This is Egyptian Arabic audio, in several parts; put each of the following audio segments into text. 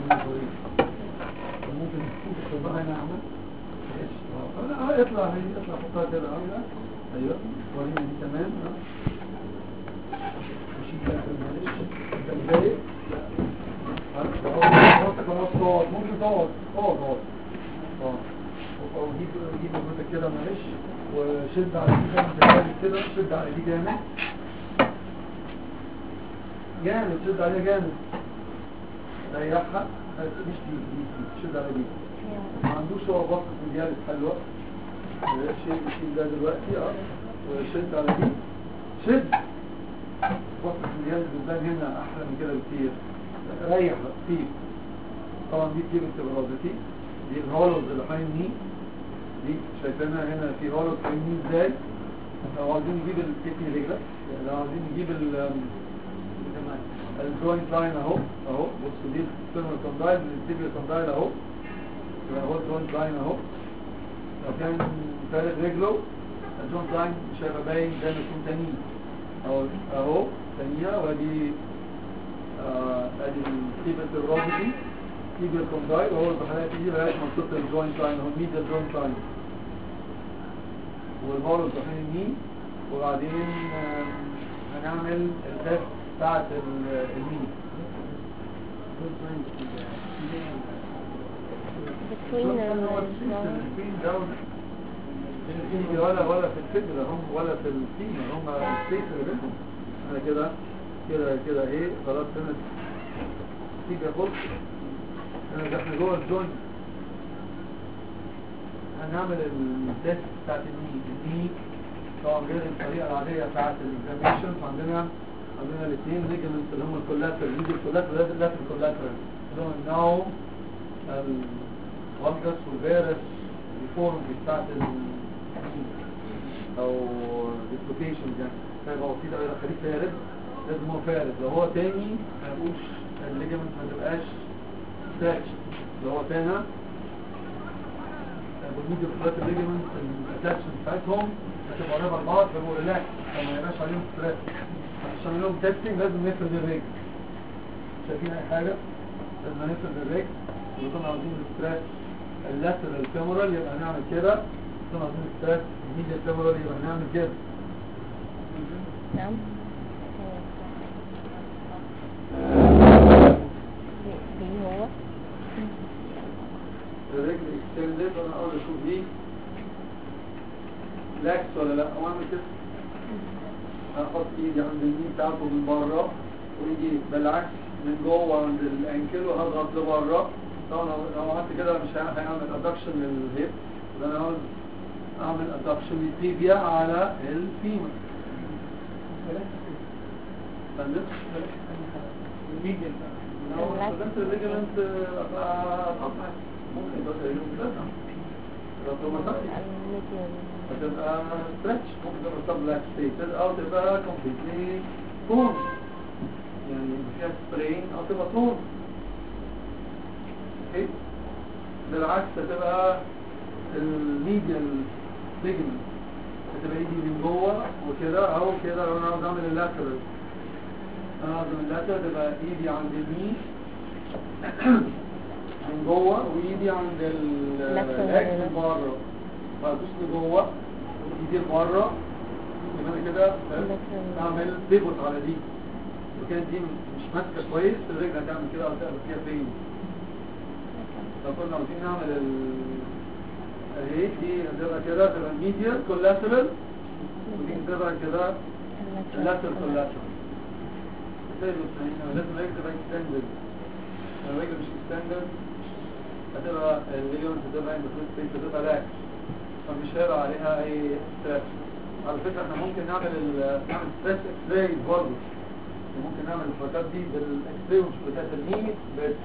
ممكن نشوف الصباح نعمل ايش اه لا اطلع هي اطلع فوقها كده اه ايوه ورينا دي تمام اه مش ده معلش انت مضايق لا خلاص خلاص تقعد ممكن تقعد اقعد اقعد اه وجيب جيب ركبتك كده معلش وشد على دي جامد كده شد على دي جامد جامد شد عليها جامد ريحها مش دي دي دي شد على دي ما عندوش هو بطن في الجهاز حلوة شيل شيل ده دلوقتي اه وشد على دي شد بطن في الجهاز قدام هنا احلى من كده بكتير ريح بقى سيب طبعا دي بتجيب التبرازتي دي الهولوز اللي حوالين الني دي شايفينها هنا في هولوز حوالين الني ازاي لو عاوزين نجيب التكني رجلك يعني لو عاوزين نجيب ال الجوينت لاين اهو اهو بصوا دي الفيرمال كوندايل التيبيال كوندايل اهو يبقى هو الجوينت لاين اهو لو كان فارد رجله الجوينت لاين مش هيبقى باين زي ما يكون تاني اهو اهو تانية وادي آه، ادي التيبيال الرابطي تيبيال كوندايل وهو البحرية تيجي لغاية منطقة الجوينت لاين اهو الميديال جوينت لاين والمارو الضحين اليمين وبعدين آه، هنعمل التست بتاعت ال- اليمين between في ولا ولا في الفكرة هم ولا في السيمة هم السيس اللي بينهم انا كده كده كده ايه خلاص هنا تيجي اخد انا ده احنا جوه الجوينت هنعمل التست بتاعت الني الني طبعا غير الطريقة العادية بتاعت الاكزاميشن فعندنا عندنا الاثنين ليجمنتس اللي هم الكولاتر يجي الكولاتر لا في الكولاتر اللي هم النوم الفالجس والفيرس الفورم بتاعت ال او ديسلوكيشن يعني طيب هو في ده خليك فارد لازم هو فارد لو هو تاني ما يبقوش الليجمنت ما تبقاش ستاتش لو هو تاني بنيجي بخلاط الليجمنت الاتاتشن بتاعتهم هتبقى قريبه لبعض فيبقوا ريلاكس فما يبقاش عليهم ستريس عشان نعمل لهم تيستنج لازم نفرد الرجل شايفين اي حاجه لازم نفرد الرجل وكنا عاوزين الستريس اللاترال فيمورال يبقى هنعمل كده كنا عاوزين الستريس الميديا فيمورال يبقى هنعمل كده نعم دي هو الرجل اكستندد وانا اقول اشوف دي لاكس ولا لا واعمل كده احط ايدي عند اليمين بتاعته من بره وايدي بالعكس من جوه عند الانكل وهضغط لبره طبعا لو- لو عملت كده مش هي- هيعمل ادكشن للهيب يبقى انا عاوز اعمل ادكشن للتيبيا على الفيمر فندم لو استخدمت الليجمنت قطع ممكن يبقى تقريبا كده لو توماتيك الميديان هتبقى ستريتش ممكن تبقى سب لاكستيتد او تبقى كومبليتلي تون يعني فيها سبرين او تبقى تون اوكي بالعكس هتبقى الميديال ليجمنت هتبقى ايدي من جوه وكده او كده لو انا عاوز اعمل اللاترال انا عاوز اعمل اللاترال تبقى ايدي عند اليمين من جوه وايدي عند Lateral. الاكس من بره فادوس لجوه ايدي لبره يبقى انا كده Lateral. اعمل بيفوت على دي وكانت دي مش ماسكه كويس الرجل هتعمل كده او تعمل فيها فين لو كنا عاوزين نعمل ال اهي دي هتبقى كده تبقى الميديال كولاترال ودي هتبقى كده اللاترال كولاترال زي ما لازم الرجل تبقى اكستندد لو الرجل مش اكستندد هتبقى الليجمنت هتبقى اندوفلوت سبيس هتبقى لاكس فمش هيبقى عليها اي ستريس على فكرة احنا ممكن نعمل ال نعمل ستريس اكس راي برضه ممكن نعمل الحركات دي بالاكس راي ومش بتاعت النيت بس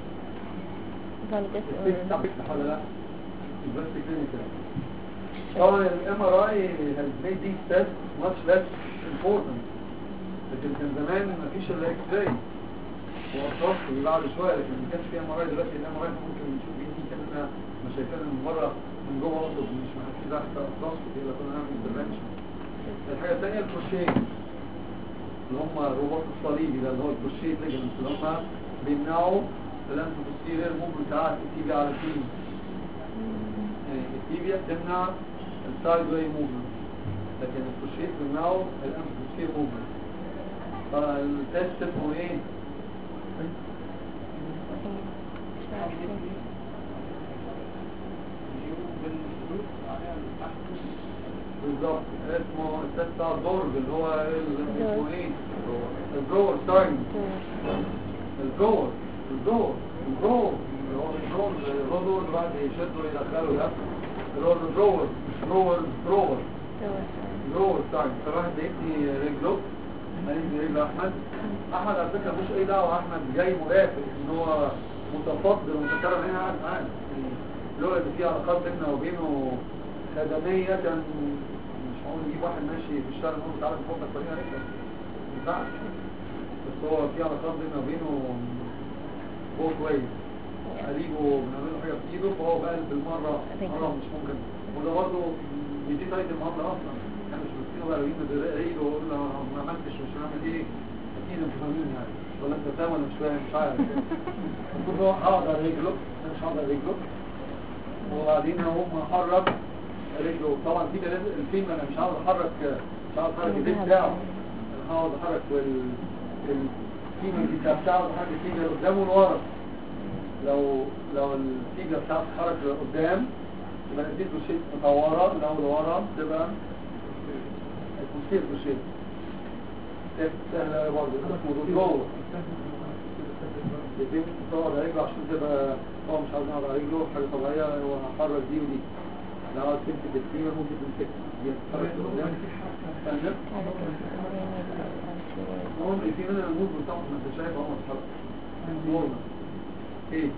فالجس السبيس بتاع بيفتح ولا لا مش بس كلينيكال طبعا الام ار اي has made these tests much less important لكن كان زمان مفيش الا اكس راي وأطراف بعد شوية لكن ما كانش فيها مرايا دلوقتي الام ار اي ممكن نشوف ايه دي كاننا مش شايفينها من بره من جوه برضه مش محتاج تحت اطراف كده كنا نعمل انترفنشن الحاجة الثانية الكروشيه اللي هم الرباط الصليبي ده اللي هو الكروشيه ليجمنت اللي هم بيمنعوا الانف بوستيرير موفمنت ساعات التيبيا على التيم يعني التيبيا تمنع السايد واي موفمنت لكن الكروشيه بيمنعوا الانف بوستيرير موفمنت فالتست اسمه ايه؟ مش عارفة بالظبط اسمه التست بتاع الدورج اللي هو ال- اسمه ايه؟ الدور ساين الدور الدور الدور اللي هو الدور اللي هو دور بعد يشدوا يدخلوا ده اللي هو الدرور مش درور درور درور ساين فالواحد بيبني رجله هيبني رجل احمد احمد على فكره مش اي دعوه احمد جاي مرافق ان هو متفضل ومتكرم هنا قاعد معانا لولا ان في علاقات بيننا وبينه خدميه كان مش هقول نجيب واحد ماشي في الشارع نقول له تعالى نفضل طريقه رجلك ما ينفعش بس هو في علاقات بيننا وبينه هو كويس قريبه بنعمل له حاجه في ايده فهو بقى بالمره مره مش ممكن وده برضه دي طريقه المقابله اصلا احنا مش مسكين بقى ايده بايده ويقول له ما عملتش مش هعمل ايه اكيد انتوا فاهمين يعني ولا انت فاهم ولا مش فاهم مش عارف المفروض هو هقعد على رجله انا مش هقعد على رجله وبعدين اقوم احرك رجله طبعا في لازم الفيلم انا مش عاوز احرك مش عاوز احرك البيت بتاعه انا هقعد احرك وال الفيلم بتاع بتاعه احرك الفيلم لقدام ولورا لو لو الفيجا بتاعته اتحرك لقدام يبقى اديته شيء مطوره لو لورا تبقى الكوسير كوسير سهله برضه اسمه جوه يتم تقعد على رجله عشان تبقى هو مش عاوز يقعد على رجله حاجه طبيعيه هو هحرك دي ودي لو عاوز تمسك الفيمر ممكن تمسك دي تتحرك لقدام فاهم المهم في منها الموز بتاعه ما انت شايف اهو اتحرك نورمال ايه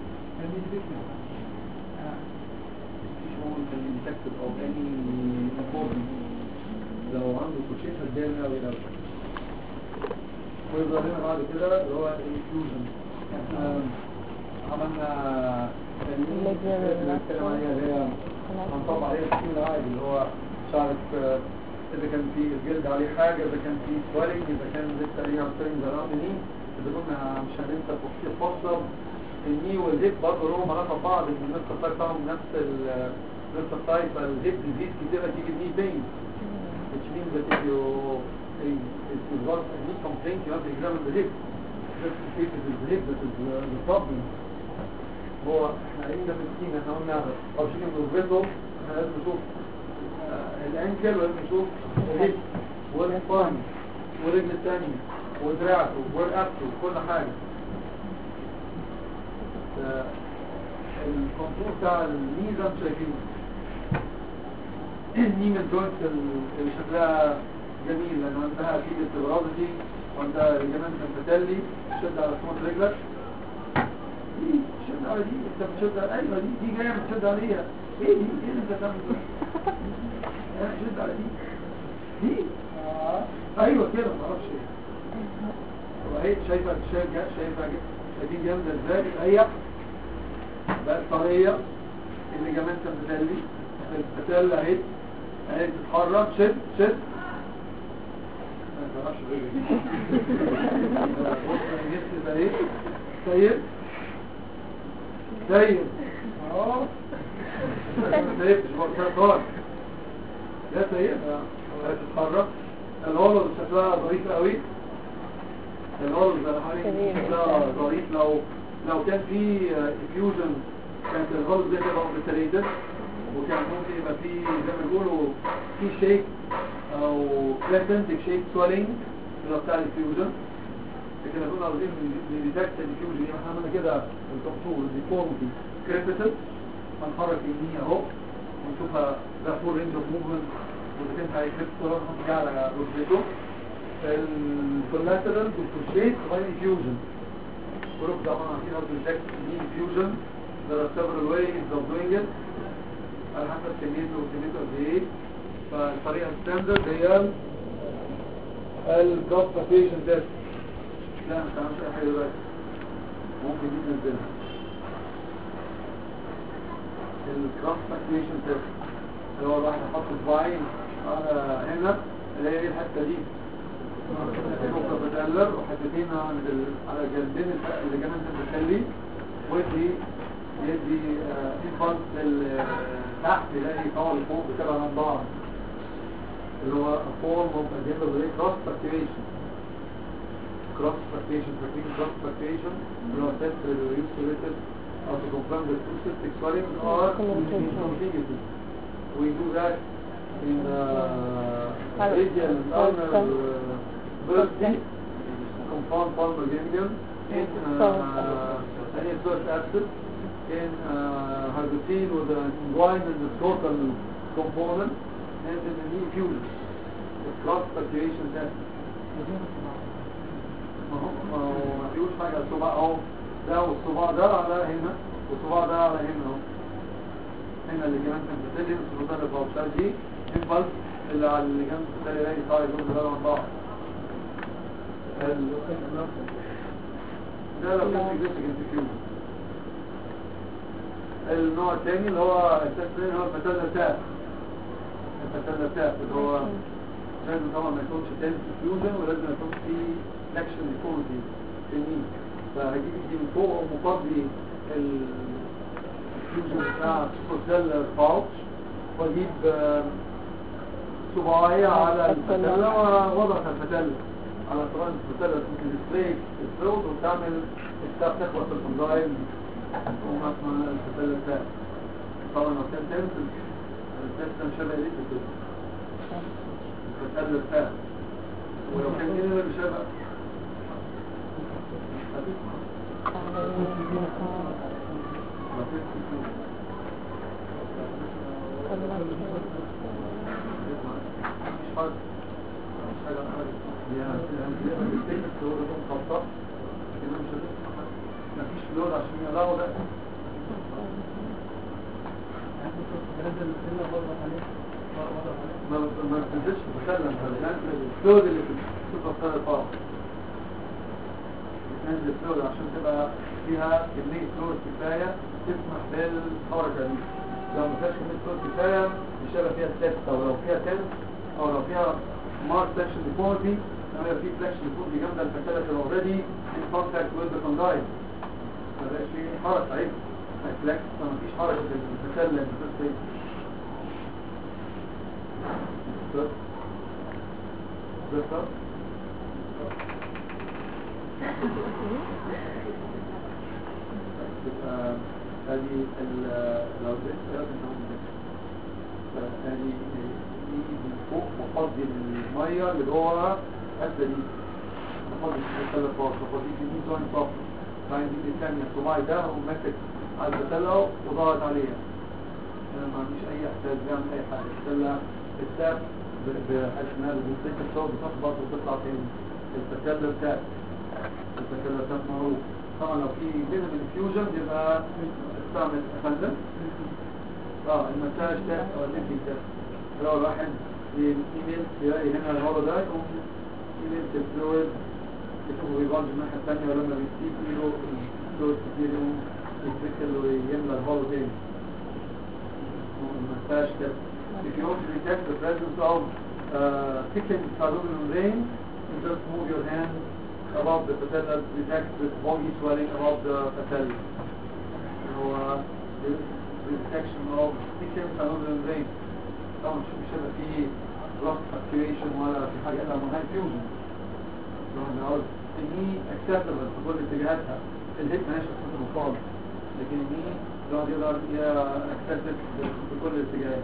مفيش ممكن كان يتكتب او اني انفورمنت لو عنده كوتشيت هتبان قوي قوي ويظهر لنا بعد كده اللي هو الانفيوجن احنا عملنا الليجر الكلام عليها اللي هي هنطبق عليها السكين العادي اللي هو شعرك آه، اذا كان في الجلد عليه حاجه اذا كان في سوالينج اذا كان لسه ليها سترينج اراوند ني اذا كنا مش هننسى تفصل الني والهيب برضه لهم علاقه ببعض ان نفس السايز بتاعهم نفس ال نفس السايز فالهيب ديزيز كتير تيجي ني بين which means that if you if you've got a knee complaint you have to examine the hip just to see if it is the hip that is uh, the problem هو احنا قايلين ده في السكين احنا قلنا او شيء من ركبته احنا لازم نشوف آه، الانكل ولازم نشوف الهيب والسباين والرجل الثانيه ودراعته ورقبته وكل حاجه آه، الكونتور بتاع الميزه مش شايفينه الني من الجوينتس اللي شكلها جميل لان عندها اكيد استبرازتي وعندها ليجامنت الفتالي شد على سموت رجلك دي شد على دي انت بتشد على ايوه دي دي جايه بتشد عليها ايه دي ايه اللي انت بتعمل ده اه، شد على دي دي آه. ايوه كده ما اعرفش ايه وهي شايفه شايف شايفه شايفين جامده ازاي بتريح بقت طريه اللي جمال كان بتالي الفتال اهي اهي بتتحرك شد شد ما تعرفش غير بص الجسم ده ايه سيد سيد اه ما سيبتش برضه خالص يا سيد اه تتحرك الولد شكلها ظريف قوي الولد ده حوالي شكلها ظريف لو لو كان في افيوجن كانت الغلط دي تبقى اوبتريتد وكان ممكن يبقى في زي ما بيقولوا في شيك او كلاسنتك شيك سوالينج اللي هو بتاع الافيوجن لكن لو كنا عاوزين نديتكت الافيوجن يبقى احنا عملنا كده الكنترول ديفورمتي كريبتل هنحرك يمين اهو ونشوفها ده فول رينج اوف موفمنت واذا كان هيكريبت صوره نحط على ركبته الكولاترال بالكوشيت غير انفيوجن ولوك طبعا عارفين how to detect knee infusion there are several ways of doing it على حسب كميته وكميته قد ايه فالطريقه الستاندرد هي الكونستاتيشن تيست لا ما تعملش اي حاجه دلوقتي ممكن دي ننزلها الكونستاتيشن تيست اللي هو الواحد يحط صباعين على هنا اللي هي الحته دي نقطة بتقلر وحتتين عند ال... على جنبين اللي جنب التسلي ودي يدي انفانس تحت يلاقي طبعا فوق بتبقى من بعض اللي هو فورم اوف اجيبل زي كروس فلكتويشن كروس فلكتويشن فاكرين كروس فلكتويشن اللي هو تيست اللي يوز تو ريتد او to confirm that two cystic swellings are contiguous we do that in uh, radial and ulnar uh, birthday compound palmar ganglion in uh, anisoc acid in uh, hydroxyl with the inguine and the total component and in the knee fusion the cross fluctuation test ما هو ما هو ما فيهوش حاجة الصباع اهو ده والصباع ده على هنا والصباع ده على هنا اهو هنا اللي كمان كان بتسلم السلطان الفوقشات دي الفلس اللي على اللي جنب التالي راجي طالع يقول ده من بعض ده لو كان significant diffusion النوع الثاني اللي هو التسليم هو المثلث تاب المثلث تاب اللي هو لازم طبعا ما يكونش تنس فيوجن ولازم يكون في اكشن ديفورميتي في النيل فهجيب دي من فوق ومفضي الفيوجن بتاع السوبر باوتش واجيب آه، صباعية على الفتلة ووضع الفتلة على طران الفتلة ممكن تسبريك الفلوز وتعمل الكتاب تخلص الانزايم ومسمى الفتلة بتاعك طبعا لو كان تنسل السيستم شبه ليك كده الفتلة بتاعك ولو كان كده مش شبه مش حاجة مش حاجة خالص يعني يعني بيستيك الفلور ده مخطط كده مش هتسمع حاجة مفيش فلور عشان يلاقوا ده ما ما بتنزلش تتكلم الفلور اللي في السوبر ستار الفاضي بتنزل الفلور عشان تبقى فيها كمية فلور كفاية تسمح بالحركة دي لو ما فيهاش كمية فلور كفاية مش هيبقى فيها ستيبس او لو فيها تنس او لو فيها مارك سكشن ديفورتي لما يبقى في فلكشن ديفورتي جامدة الفتالة اللي اوريدي ان كونتاكت ويز ذا كوندايل ما بقاش في حركة عيب فلكس فما فيش حركة في الفتالة اللي بتبقى بس بس يبقى هذه ال- لو زدت لازم نعمل ده. فهذه دي من فوق مفضي المية اللي جوه الحته دي مفضي الحته اللي فوق مفضي في دي جوين صف بعدين دي الثانية الصباعي ده وماسك على البتلة وضغط عليها انا ما عنديش اي احساس بيعمل اي حاجة البتلة الساب بحيث انها بتمسك الصوت بتخبط وتطلع تاني البتلة بتاعت البتلة بتاعت معروف طبعا لو في مينيمال فيوجن يبقى استعمل افندم اه المساج تاست او الليمبي تاست لو الواحد الايميل يلاقي هنا الهولو ده يقوم ايميل الفلويد يشوفه بيبانج الناحية التانية ولما بيسيب ايده الفلويد كتير يقوم يتركل ويملى الهولو تاني المساج تاست If you want to detect the presence of uh, thickened cardiac membrane, you just move your hand above the patella, detect this boggy swelling above the patella. هو the detection of thickened cardiac membrane. طبعا مش مش هيبقى فيه rough fluctuation ولا في حاجة إلا منها fusion. لو أنا عاوز الني acceptable في كل اتجاهاتها. الهيد مالهاش أساسا خالص. لكن الني الواحد يقدر accepted في كل الاتجاهات.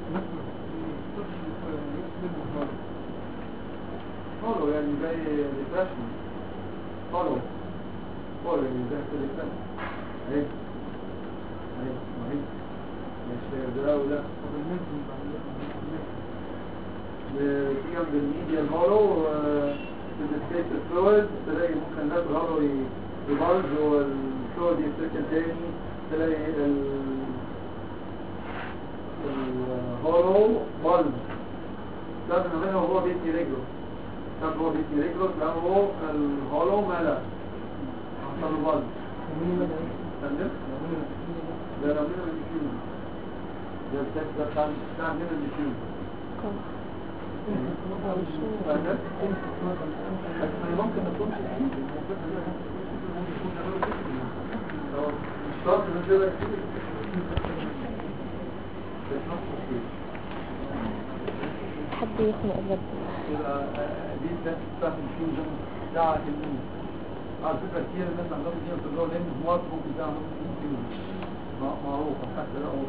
فولو يعني زي ريفرشمنت فولو فولو يعني زي التليفون اهي اهي اهي مش ده وده في جنب الميديا الهولو تدسكيت الفلويد تلاقي ممكن ده الهولو يبرز والفلويد يتركن تاني تلاقي ال الهولو بلد لازم نعملها وهو بيتني رجله طب هو بيتني رجله تلاقيه الهولو ملا حصل له بلد فهمت؟ ده لو من الديفيوز ده التكست ده بتاع بتاع من الديفيوز فهمت؟ بس ممكن ما تكونش خلاص من كده It's not so sweet. حد يخنق الرب يبقى آه، دي بتاعت الفيوجن بتاعت الليمز على فكرة كتير الناس عندهم دي بتقول ليمز مارك ممكن تعمل فيوجن معروفة حتى لقوا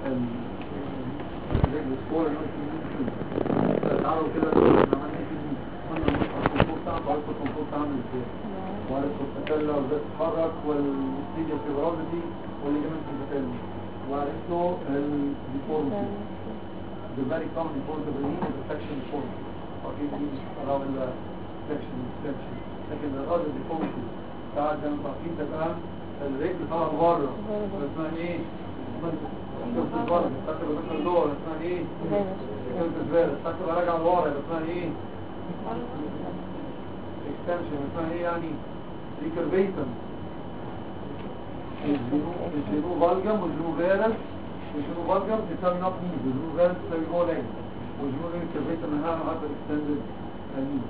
الرجل سكور اللي هو فيوجن تعالوا كده احنا عملنا ايه فيوجن قلنا الكنترول بتاعها وعرفت الكنترول بتاعها عامل ازاي وعرفت التسلل وازاي تتحرك والستيجا فيبراليتي والليجمنت التسلل وعرفتوا الديفورمتي the very common deformity of the knee is a section deformity or it is around the section extension لكن الأرض deformity بتاعت زي ما تعرفين تبقى الرجل طالعة بره اسمها ايه؟ كنت بره فاكر مثلا لورا اسمها ايه؟ كنت زبالة فاكر راجعة لورا اسمها ايه؟ extension اسمها ايه يعني؟ recurvatum الجنوب فالجم والجنوب فيرس الجنوب فالجم بتساوي نوت نيز والجنوب فيرس بتساوي جو لاج والجنوب recurvatum منها نوعات الاكستندد نيز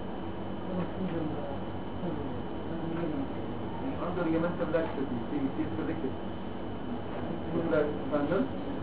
under ligamentum laxity في في predicted فاندل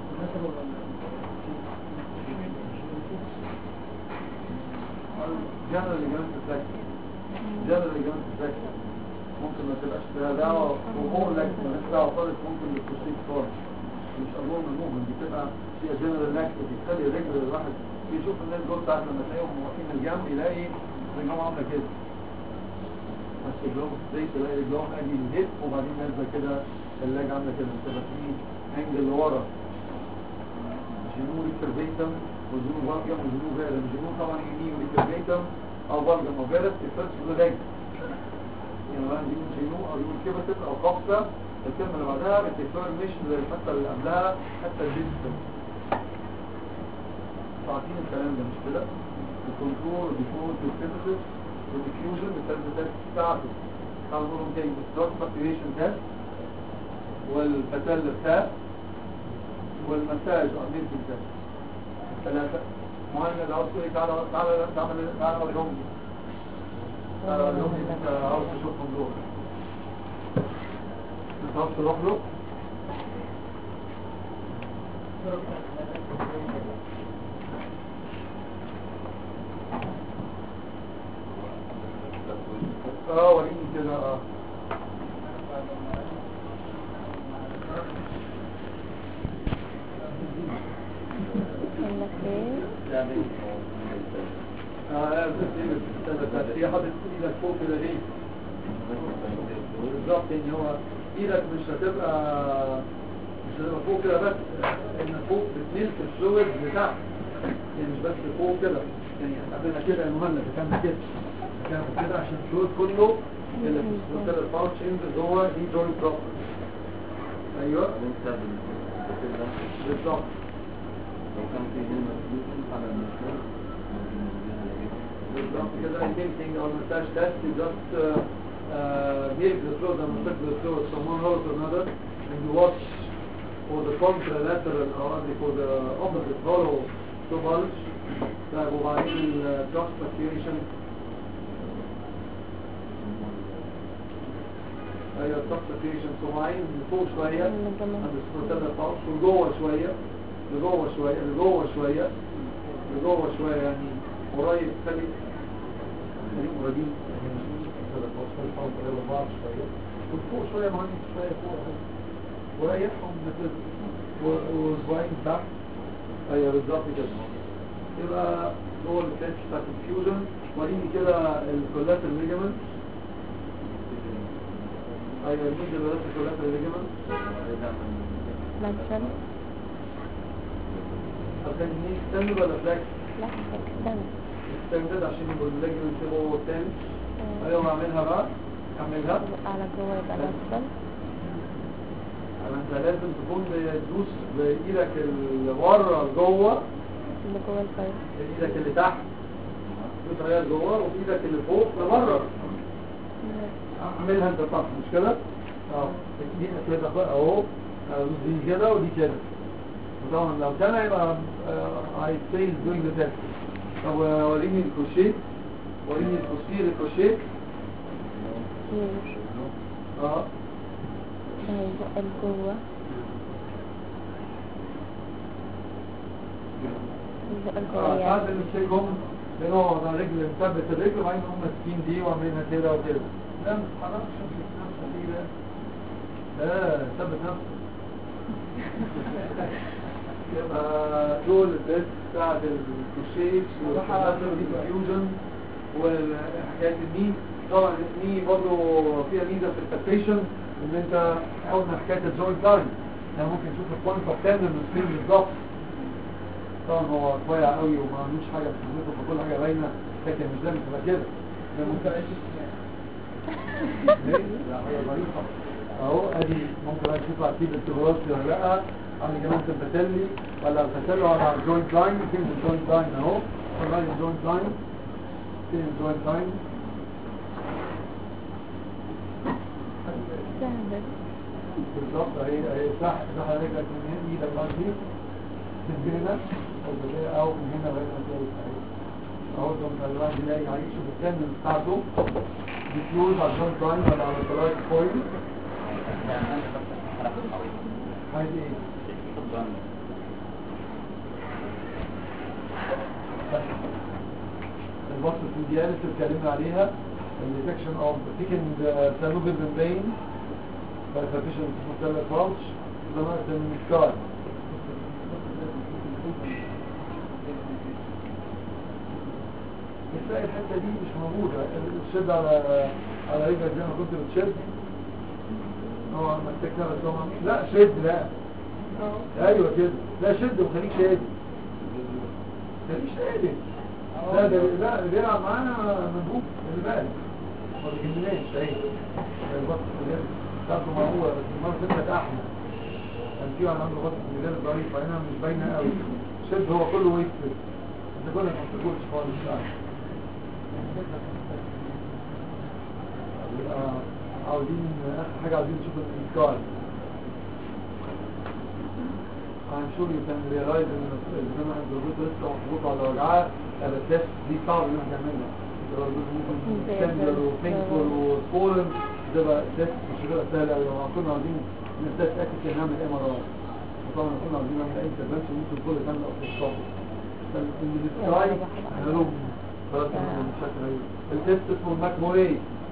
general ligamentum laxity general ligamentum laxity ممكن ما تبقاش لها دعوة وهو لك مالهاش دعوة خالص ممكن بالتشريك خالص مش أظن المؤمن دي تبقى فيها جنرال لاكتيك تخلي الرجل الواحد بيشوف الناس دول ساعة لما تلاقيهم واقفين الجنب يلاقي رجلهم عاملة كده بس رجلهم ستريت تلاقي رجلهم ادي الهيب وبعدين نازلة كده اللاج عاملة كده بتبقى في انجل لورا جنون ريكرفيتم وجنون فالجم وجنون فيرم جنون طبعا يمين ريكرفيتم او فالجم او فيرم الفيرست لاج يعني واحد يقول جنو او يقول كيبتت او قفزة الكلمة اللي بعدها بتفر مش زي الحتة اللي قبلها حتى الديجيتال عارفين الكلام ده مش كده الكنترول والديفولت والسينثيسيس والديفيوجن بالثلاث تيست بتاعته تعالوا نقولهم تاني الستروك ساتوريشن تيست والفتال تيست والمساج او ميلتنج تيست الثلاثة معانا لو عاوز تقول لي تعالى تعالى تعالى تعالى اوريهم لي تعالى اوريهم لي انت عاوز تشوفهم دول ما تعرفش تروح له اه وريني كده اه عندك ايه اه لا بس ايه بس بس هي حاطط ايدك فوق كده ليه بالظبط ان هو ايدك مش هتبقى مش هتبقى فوق كده بس ان فوق بتميل في الفلويد بتاعك يعني مش بس فوق كده يعني قبلنا كده المهند كان كده كان كده عشان الفلويد كله اللي في السلسله الباوتش ينزل جوه دي جوينت بروبر ايوه بالظبط بالظبط كده thinking on the touch test you just uh, uh, give the fluid and respect the fluid from one hole to another and you watch for the contralateral or for the opposite hollow to bulge طيب وبعدين ال cross fluctuation ايوه cross fluctuation سمعين لفوق شوية عند السبوتال الباوش ولجوه شوية لجوه شوية لجوه شوية لجوه شوية يعني قريب خلي خليهم قريبين وفوق شوية مهندس شوية فوق وريحهم مثل وصباعين تحت ايوه بالظبط كده يبقى هو الكاتش بتاع الفيوجن وريني كده الكولات الليجمنت ايوه الميجر بلاش الكولات الليجمنت منشن عشان يجي ستاند ولا فلاكس لا استنى ستاندد عشان يبقوا الليجمنت يبقوا تاني ايوه اعملها بقى اعملها على جوه يبقى الاسفل انت لازم تكون تدوس بايدك اللي ورا لجوه اللي جوه الفايل ايدك اللي تحت دوس عليها لجوه وايدك اللي فوق لبره اعملها انت صح مش كده اه دي كده بقى اهو ادوس دي كده ودي كده وطبعا لو كان هيبقى اي فيل دوينج ذا تيست طب وريني الكروشيه وريني الكروشيه الكروشيه اه هيزق لجوه يزق لجوه اه ساعات يعني بنمسكهم بنقعد على رجل نثبت الرجل وبعدين هم ماسكين دي وعاملينها كده وكده لا ما تتحركش امسك نفسك ايه ده اه ثبت نفسك يبقى دول البيت بتاعت الكوشيتس والفيوجن وحكايه الني طبعا الني برضه فيها ميزه في التكتيشن ان انت قلنا حكايه الجوينت لاين يعني ممكن تشوف البوينت اوف تندن من بالظبط طبعا هو رفيع قوي وما عملوش حاجه في خدمته فكل حاجه باينه لكن مش لازم تبقى كده ده ممكن ليه؟ لا حاجه ظريفه اهو ادي ممكن بقى تشوف هتسيب التبروس ولا لا على جنب الفتلي ولا الفتلي ولا على الجوينت لاين فين الجوينت لاين اهو طلع الجوينت لاين فين الجوينت لاين سهل بالظبط اهي اهي صح صح رجلك من هنا ايدك قصدي من هنا او من هنا او من هنا بقى كويس اهي اهو ده مثلا الواحد يلاقي عليه يشوف التندن بتاعته بتفيوز على الجوينت لاين ولا على الرايت بوينت عايز ايه؟ البص الفيديالس اللي اتكلمنا عليها الديتكشن اوف thickened synovial membrane by sufficient muscular pulse ده ناقص من السكار بتلاقي الحته دي مش موجوده الشد على على رجلك زي ما كنت بتشد هو مسكتها بس هو لا شد لا ايوه كده لا شد وخليك شادي خليك شادي لا ده لا اللي بيلعب معانا مندوب اللي بالك ما بيهمناش ايوه البط بتاعته ما هو بس المره ستة احلى كان في واحد عنده بط ميلاد ضعيف فهنا مش باينه قوي شد هو كله ويست انت كلك ما بتقولش خالص يعني يبقى عاوزين اخر حاجه عاوزين نشوف الانكار I'm sure you can realize ان الزمن الضغوط لسه محبوط على وجعها التست دي صعب ان احنا نعملها ممكن تندر وبينفول وسبولن ده بقى تست مش هتبقى سهله قوي لو كنا عاوزين نتست اكيد نعمل ام ار اي وطبعا لو كنا عاوزين نعمل اي انترفنشن ممكن كل تعمل اوبستراكشن السكاي هنروح خلاص انا مش فاكر ايه التست اسمه الماكموري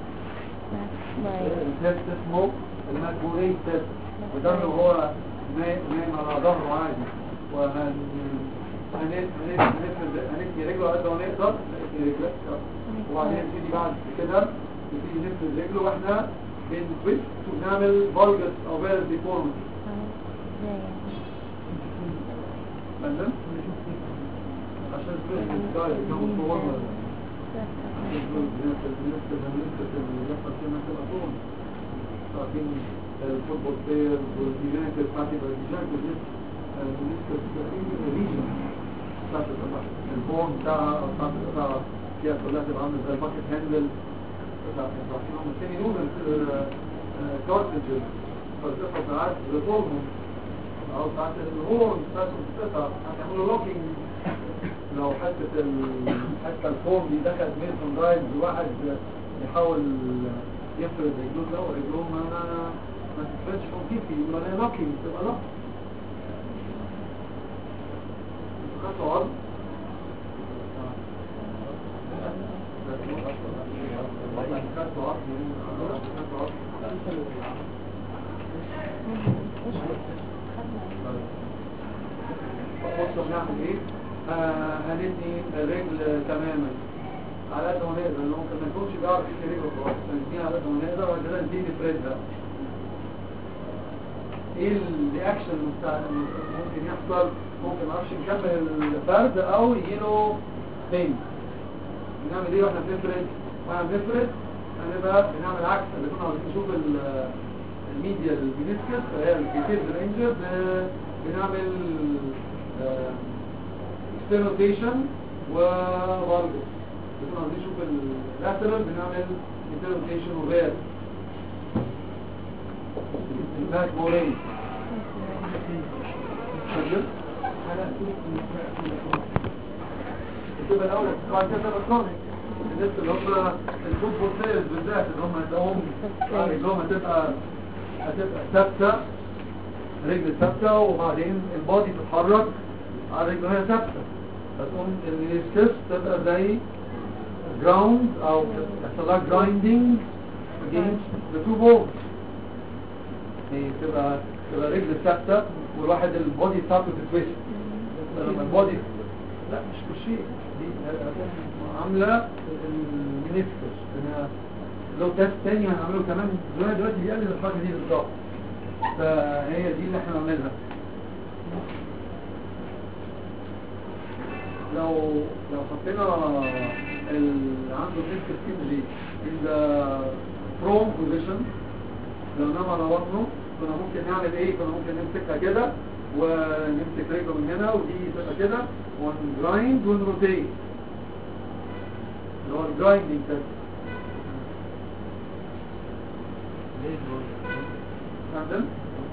التست اسمه الماكموري تست وده اللي هو نايم على ظهره عادي وهن هنثني رجله قد ما نقدر نثني رجله وبعدين نبتدي بعد كده نبتدي نفرد رجله واحنا بنتويست ونعمل فالجس او فيرس ديفورمتي فاهم؟ عشان كده السكاي كان صور لكن الفوتبول بلاير والديجانات بتاعتي بالديجان والنسبة الريجن بتاعت البون بتاعها او بتاعت القطعة فيها كلها تبقى عاملة زي الباكت هاندل بتاعت الرحيم الثاني نوع كارتجز فالقطعة ساعات ريفورمهم او ساعات الهورن بتاعت القطعة هتعملوا لوكينج لو حتة حتى الفورم دي دخلت ميلتون درايف الواحد يحاول يفرد رجلوه ده ورجلوه ما ما تفردش كومبليتلي يبقى لها لوكينج تبقى لوك خطوة عرض بصوا بنعمل ايه آه، هنتني الرجل تماما على قد ما نقدر لأنه ممكن ما يكونش بيعرف يشيل رجله خلاص فنتنيها على قد ما نقدر وبعد كده نبتدي نفردها ايه الرياكشن بتاع ممكن يحصل ممكن معرفش نكمل الفرد او يجيله بين بنعمل ايه واحنا بنفرد واحنا بنفرد هنبقى بنعمل عكس اللي كنا عاوزين نشوف ال- الميديا المينيسكس اللي هي الكيتيز رينجر بنعمل اكسترنوتيشن وفالجس كنا عاوزين نشوف اللاترال بنعمل اكسترنوتيشن وغير الباك بولين سجل الكتب الاول بعد كده الكونيك الناس اللي هم الفوتبول بلايرز بالذات اللي هم تلاقيهم رجلهم هتبقى هتبقى ثابته رجل ثابته وبعدين البادي تتحرك على رجل هي ثابته فتقوم المينيسكس تبقى زي جراوند او يحصل لها جرايندنج against the two bones هي تبقى تبقى رجل ثابته والواحد البادي بتاعته تتويست لما البادي لا مش كل شيء دي هتكون عامله المينيسكس انها لو تيست تاني هنعمله كمان دلوقتي دلوقتي بيقلل الحركه دي بالظبط فهي دي اللي احنا بنعملها لو لو حطينا اللي عنده نسبة سكيمجي in the prone position لو نام على بطنه كنا ممكن نعمل ايه كنا ممكن نمسكها كده ونمسك رجله من هنا ودي تبقى كده ونجرايند ونروتيت اللي هو الجرايندنج ده عندنا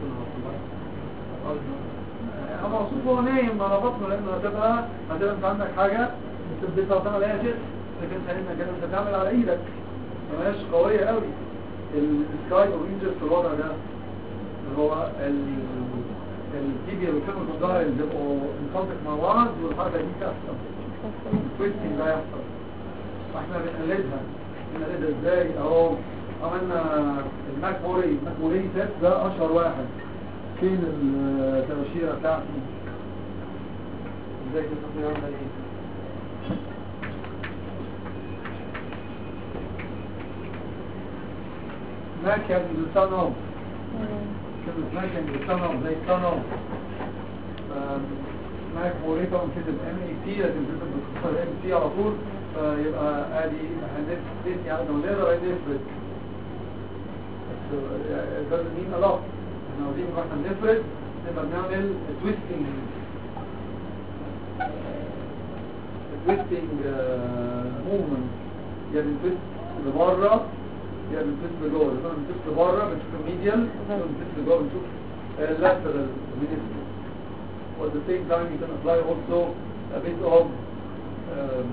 هو مقصود هو نايم على بطنه لانه هتبقى هتبقى انت عندك حاجه بتثبتها وتعمل عليها جسم لكن ساعتها كده انت بتعمل على ايدك مبقاش قويه قوي السكاي او انجز في الوضع ده اللي هو التيبيا والفيمر كوندايل بيبقوا انفلتك مع بعض والحركه دي تحصل التويستنج ده يحصل فاحنا بنقلدها بنقلدها ازاي اهو عملنا الماك موري الماك موري تيست ده اشهر واحد فين التباشيره بتاعته ازاي تستطيع عمل ايه ماك يعني السان اوف كلمة ماك يعني السان اوف زي السان اوف ماك موري طبعا كتب ام اي سي لكن كتب باختصار ام سي على طول فيبقى ادي هنفرد يعني لو نقدر نفرد بس ده مين الاف احنا عاوزين واحنا بنفرد نبقى بنعمل تويستنج تويستنج موفمنت يا بنتويست لبره يا بنتويست لجوه لما بنتويست لبره بنشوف الميديال لما بنتويست لجوه بنشوف lateral meniscus at the same time you can apply also a bit of um,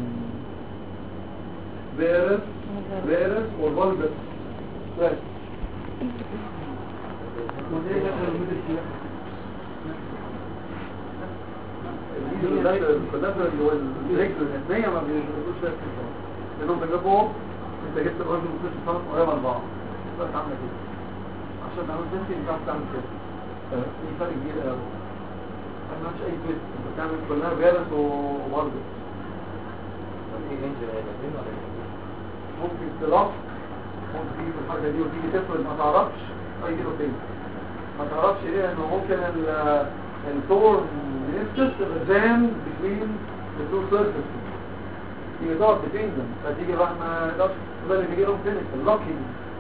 varus varus or valgus stress الكولاتر اللي هو الرجل الهتمية ما بيقولوش ده استثمار لانهم بيجيبوا انت جبت الارض من كل سنة قريبة لبعض بس عاملة كده عشان تعمل تنسي انت عارف تعمل كده في فرق كبير قوي ما عملش اي تويست انت بتعمل كلها فيروس وبرضه ممكن تلف ممكن تيجي في الحاجة دي وتيجي تفرد ما تعرفش اي كده فين ما تعرفش ليه انه ممكن التور نفسس الرزان between the two surfaces تيجي تقعد between them فتيجي راح ما يقدرش وده اللي بيجي لهم فينك اللوكينج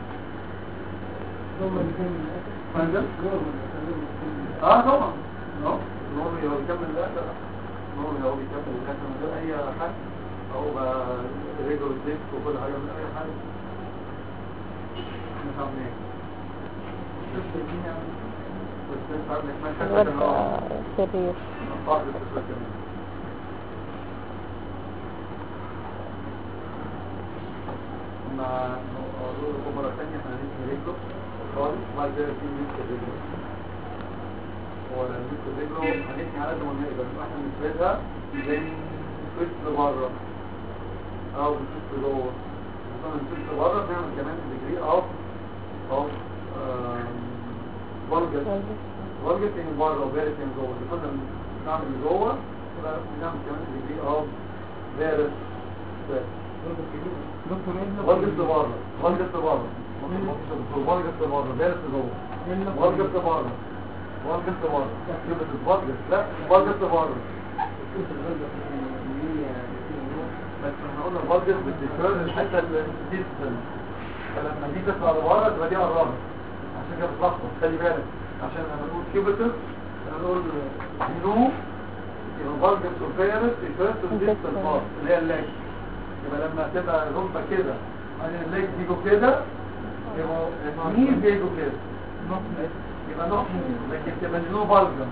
فاهم اه طبعا اه نورمي هو بيكمل الاخر نورمي هو بيكمل الاخر من غير اي حاجه هو بقى رجل الديسك وكل حاجه من اي حاجه احنا عاملين ايه الوضع سرير ما أقول لكم مرة ثانية احنا هنسمي رجله خالص وبعد كده في نسمي رجله هو نسمي رجله هنسمي على قد ما نقدر احنا بنفردها زي تويست لبره او تويست لجوه مثلا تويست لبره بنعمل كمان ديجري اوف اوف فولجر فولجر تاني بره وبارد تاني جوه اللي كنا بنعمل جوه بنعمل كمان ديجري اوف فيروس فولجر لبره فولجر لبره فولجر لبره فيروس لجوه فولجر لبره فولجر لبره يبقى الفولجر لا فولجر لبره بس احنا قلنا الفولجر بتكرر الحته الديستال فلما دي تطلع لبره تبقى دي قربت عشان كده بتلخبط خلي بالك عشان لما نقول كيوبيتر نقول نو يبقى فالجس وفيرس الفيرس والديستال بارت اللي هي اللاج يبقى لما تبقى ركبه كده بعدين اللاج بيجوا كده يبقى مين بيجوا كده يبقى نقص لكن تبقى نو فالجم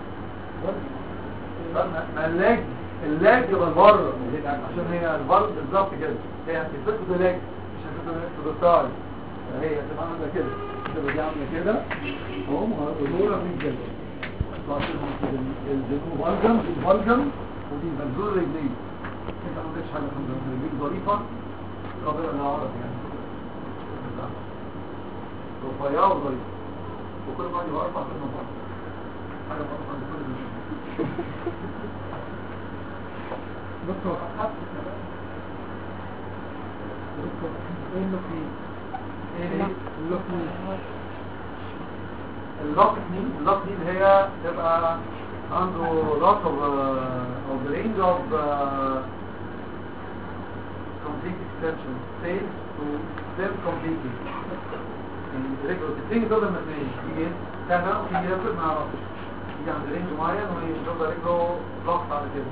ما اللاج اللاج يبقى بره عشان هي الفالج بالظبط كده هي هتفكوا اللاج مش هتفكوا السايد هي تبقى عامله كده تبقى دي عامله كده اهو ودول من كده تعطيهم كده الجنوب بلجم البلجم ودي بنزول رجلين انت ما عندكش حاجه الحمد لله رجلين ظريفه قابله للعرض يعني رفيعه وظريفه وكل ما يبقى اربع كلمه بعض حاجه برضه عند كل الناس دكتور دكتور ايه اللي فيه؟ ايه اللي فيه؟ اللوك نيد اللوك نيد هي تبقى عنده lot of uh, of the range of uh, complete extension fails to self completely يعني رجله تبتدي تفضل مبنية تيجي سنة وتيجي ياكل ما يعرفش يجي عند رينج معين ويفضل رجله ضغط على كده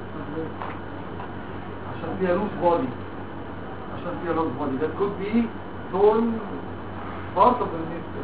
عشان فيها لوس بودي عشان فيها لوس بودي that could be torn part of the nature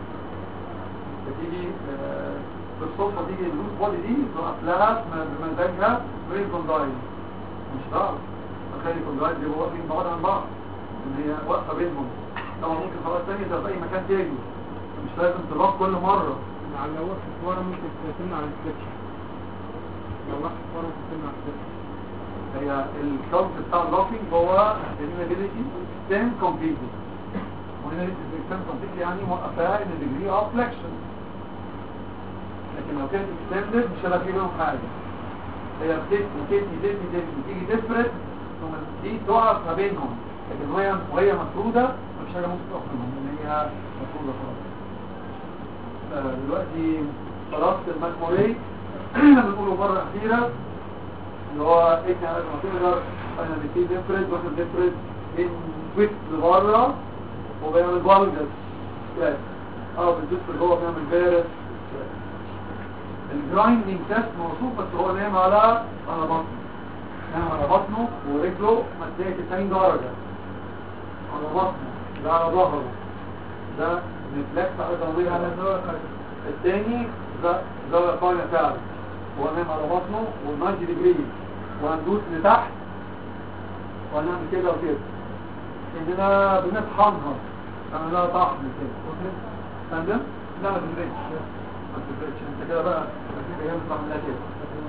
فتيجي آه، بالصدفة تيجي اللوس بودي دي تقف لها بمزاجها برين كوندايل مش هتعرف تخيل كوندايل بيبقوا واقفين بعض عن بعض ان هي واقفة بينهم طبعا ممكن خلاص تانية تبقى في اي مكان تاني مش لازم تروح كل مرة يعني لو وقفت ورا ممكن تمنع الانفكشن لو وقفت ورا ممكن تمنع الانفكشن هي الكونسيبت بتاع اللوكينج هو الانابيليتي ستاند كومبليتلي والانابيليتي ستاند كومبليتلي يعني موقفاها ان ديجري اوف فليكشن لكن لو كانت اكستندد مش هيبقى في بينهم حاجه هي بتبني تبني تبني تبني تيجي تفرد ثم دي تقف ما بينهم لكن وهي وهي مفروده مفيش حاجه ممكن تقف منهم ان هي مفروده خلاص آه، دلوقتي خلاص المكموري بنقوله مره اخيره اللي هو ايه كان لازم تقدر انا بتيجي ديفرنت واحد ديفرنت من ويت لبره وبيعمل بالجز اه بتدخل جوه بيعمل فيروس الجرايندنج تيست موصوف بس هو نايم على على بطنه نايم على بطنه ورجله متضايق 90 درجة على بطنه ده على ظهره ده ريفلكس على ضوئيه على الزاوية الثاني ده زاوية قايمة فعلا هو نايم على بطنه وال90 ديجري وهندوس لتحت وهنعمل كده وكده اننا بنطحنها نعمل لها طحن كده فاهم لا ما تفرقش ما تفرقش انت كده بقى هي بتطلع لها كده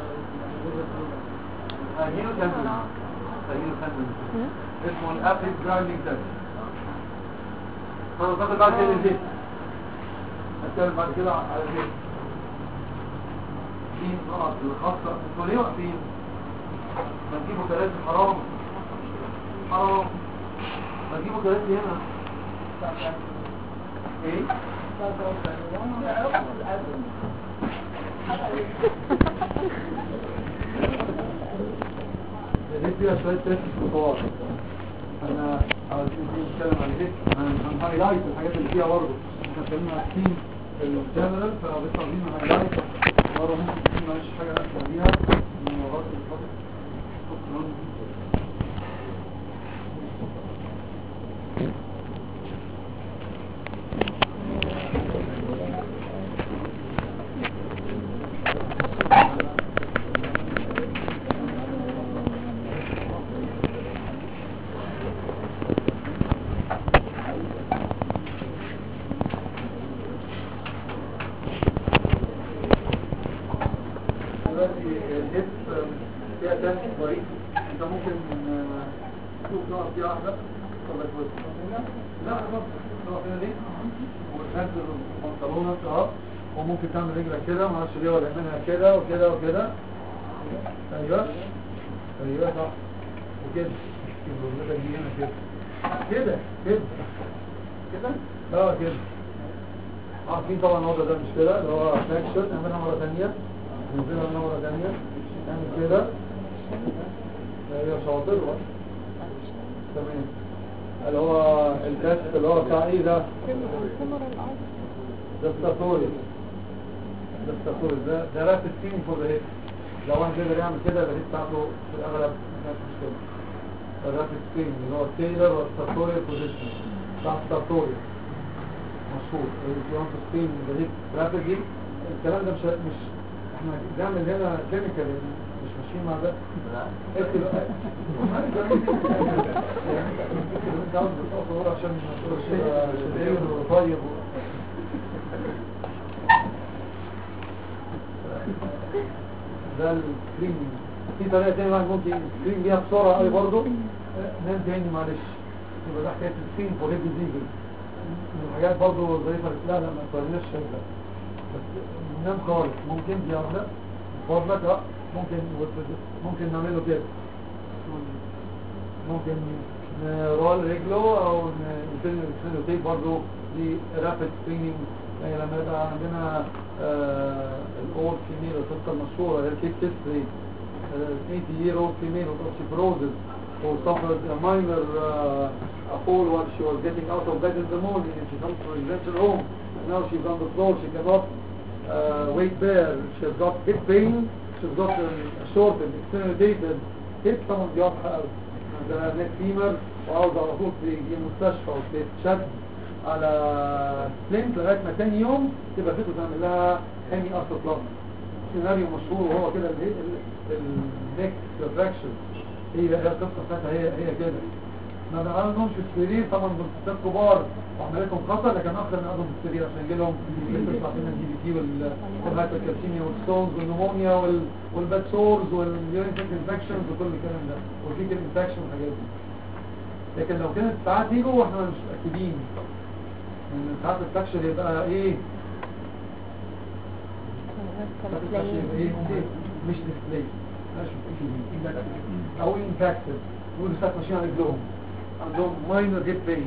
هجيله تندن هجيله تندن اسمه الابيد جرايندنج تيست انا باخد بعد كده الزيت هتكلم بعد كده على الزيت في نقط الخاصة انتوا ليه واقفين؟ ما تجيبوا كراسي حرام حرام ما تجيبوا كراسي هنا ايه؟ الهيت فيها شوية تركز خطوات انا عاوزين نتكلم عن الهيت هنهايلايت الحاجات اللي فيها برضه احنا اتكلمنا عن التيم الجنرال فبس عاوزين هايلايت مرة ممكن تكون معلش حاجة أكثر بيها من وراء الفضل شكرا دلوقتي الهيب فيها تانك ضعيف انت ممكن آه، تشوف نقط فيها واحدة ولا كويس لا خلاص نقط هنا دي وتنزل البنطلونك اه وممكن تعمل رجلك كده معرفش ليه ولا منها كده وكده وكده ايوه ايوه صح وكده رجلك دي هنا كده كده كده كده اه كده عارفين طبعا الوضع ده مش كده اللي هو فلاكشن نعملها مرة ثانية ننزلها مرة ثانية نعمل كده هي شاطر بقى. تمام اللي هو الكاست اللي هو بتاع ايه ده ده ستاتوريس ده ستاتوريس ده ده رابid سين فور ذا هيد لو واحد يقدر يعمل كده الهيد بتاعته في الاغلب ما كانش مشكلة الرابid سين اللي هو التيلر والستاتوريال بوزيشن بتاع ستاتوريس مشهور الجوانت سبين ده رابيدلي الكلام ده مش مش احنا بنعمل هنا كيميكال مش ماشيين مع ده اكتب انت عاوز تصور عشان شديد وطيب ده السكرين في طريقة تانية واحد ممكن السكرين بيها بسرعة قوي برضه نام تاني معلش يبقى ده حكاية السكرين فور هيد ديزل من الحاجات برضه ظريفة لا لا ما تقولناش شغلة بس ننام خالص ممكن دي واحدة فضلك اه ممكن ممكن نعمله كده ممكن نرول رجله او نسلم تيب برضه دي رابid سكريننج يعني لما يبقى عندنا الاول فيميل القصه المشهوره هي الكيك هيستوري 80 year old female with osteoporosis who suffered a minor uh, a fall while she was getting out of bed in the morning and she comes to a residential home now she's on the floor she cannot uh, weight bear she's got hip pain she's got a shortened externalated hip طبعا دي واضحه قوي عندها نيك فيمر وعاوز على طول تيجي المستشفى وتتشد على سلنت لغايه ما تاني يوم تبقى فيكو تعمل لها حامي اصل بلازما سيناريو مشهور وهو كده النيك فراكشن هي هي القصه بتاعتها هي هي كده ما بنعملهمش في السرير طبعا بالستات كبار وعملتهم خطر لكن اكثر نقعدهم في السرير عشان يجي لهم تطلع فينا الدي بي تي والهايبركالسيميا والستونز والنمونيا والباد سورز واليورين انفكشنز وكل الكلام ده والفيكال انفكشن والحاجات دي لكن لو كانت ساعات يجوا واحنا مش متاكدين ان ساعات الفراكشر يبقى ايه الفراكشر يبقى ايه ممكن مش ديسبلاي او امباكتد يقولوا ساعات ماشيين على رجلهم عندهم ماينر هيب بين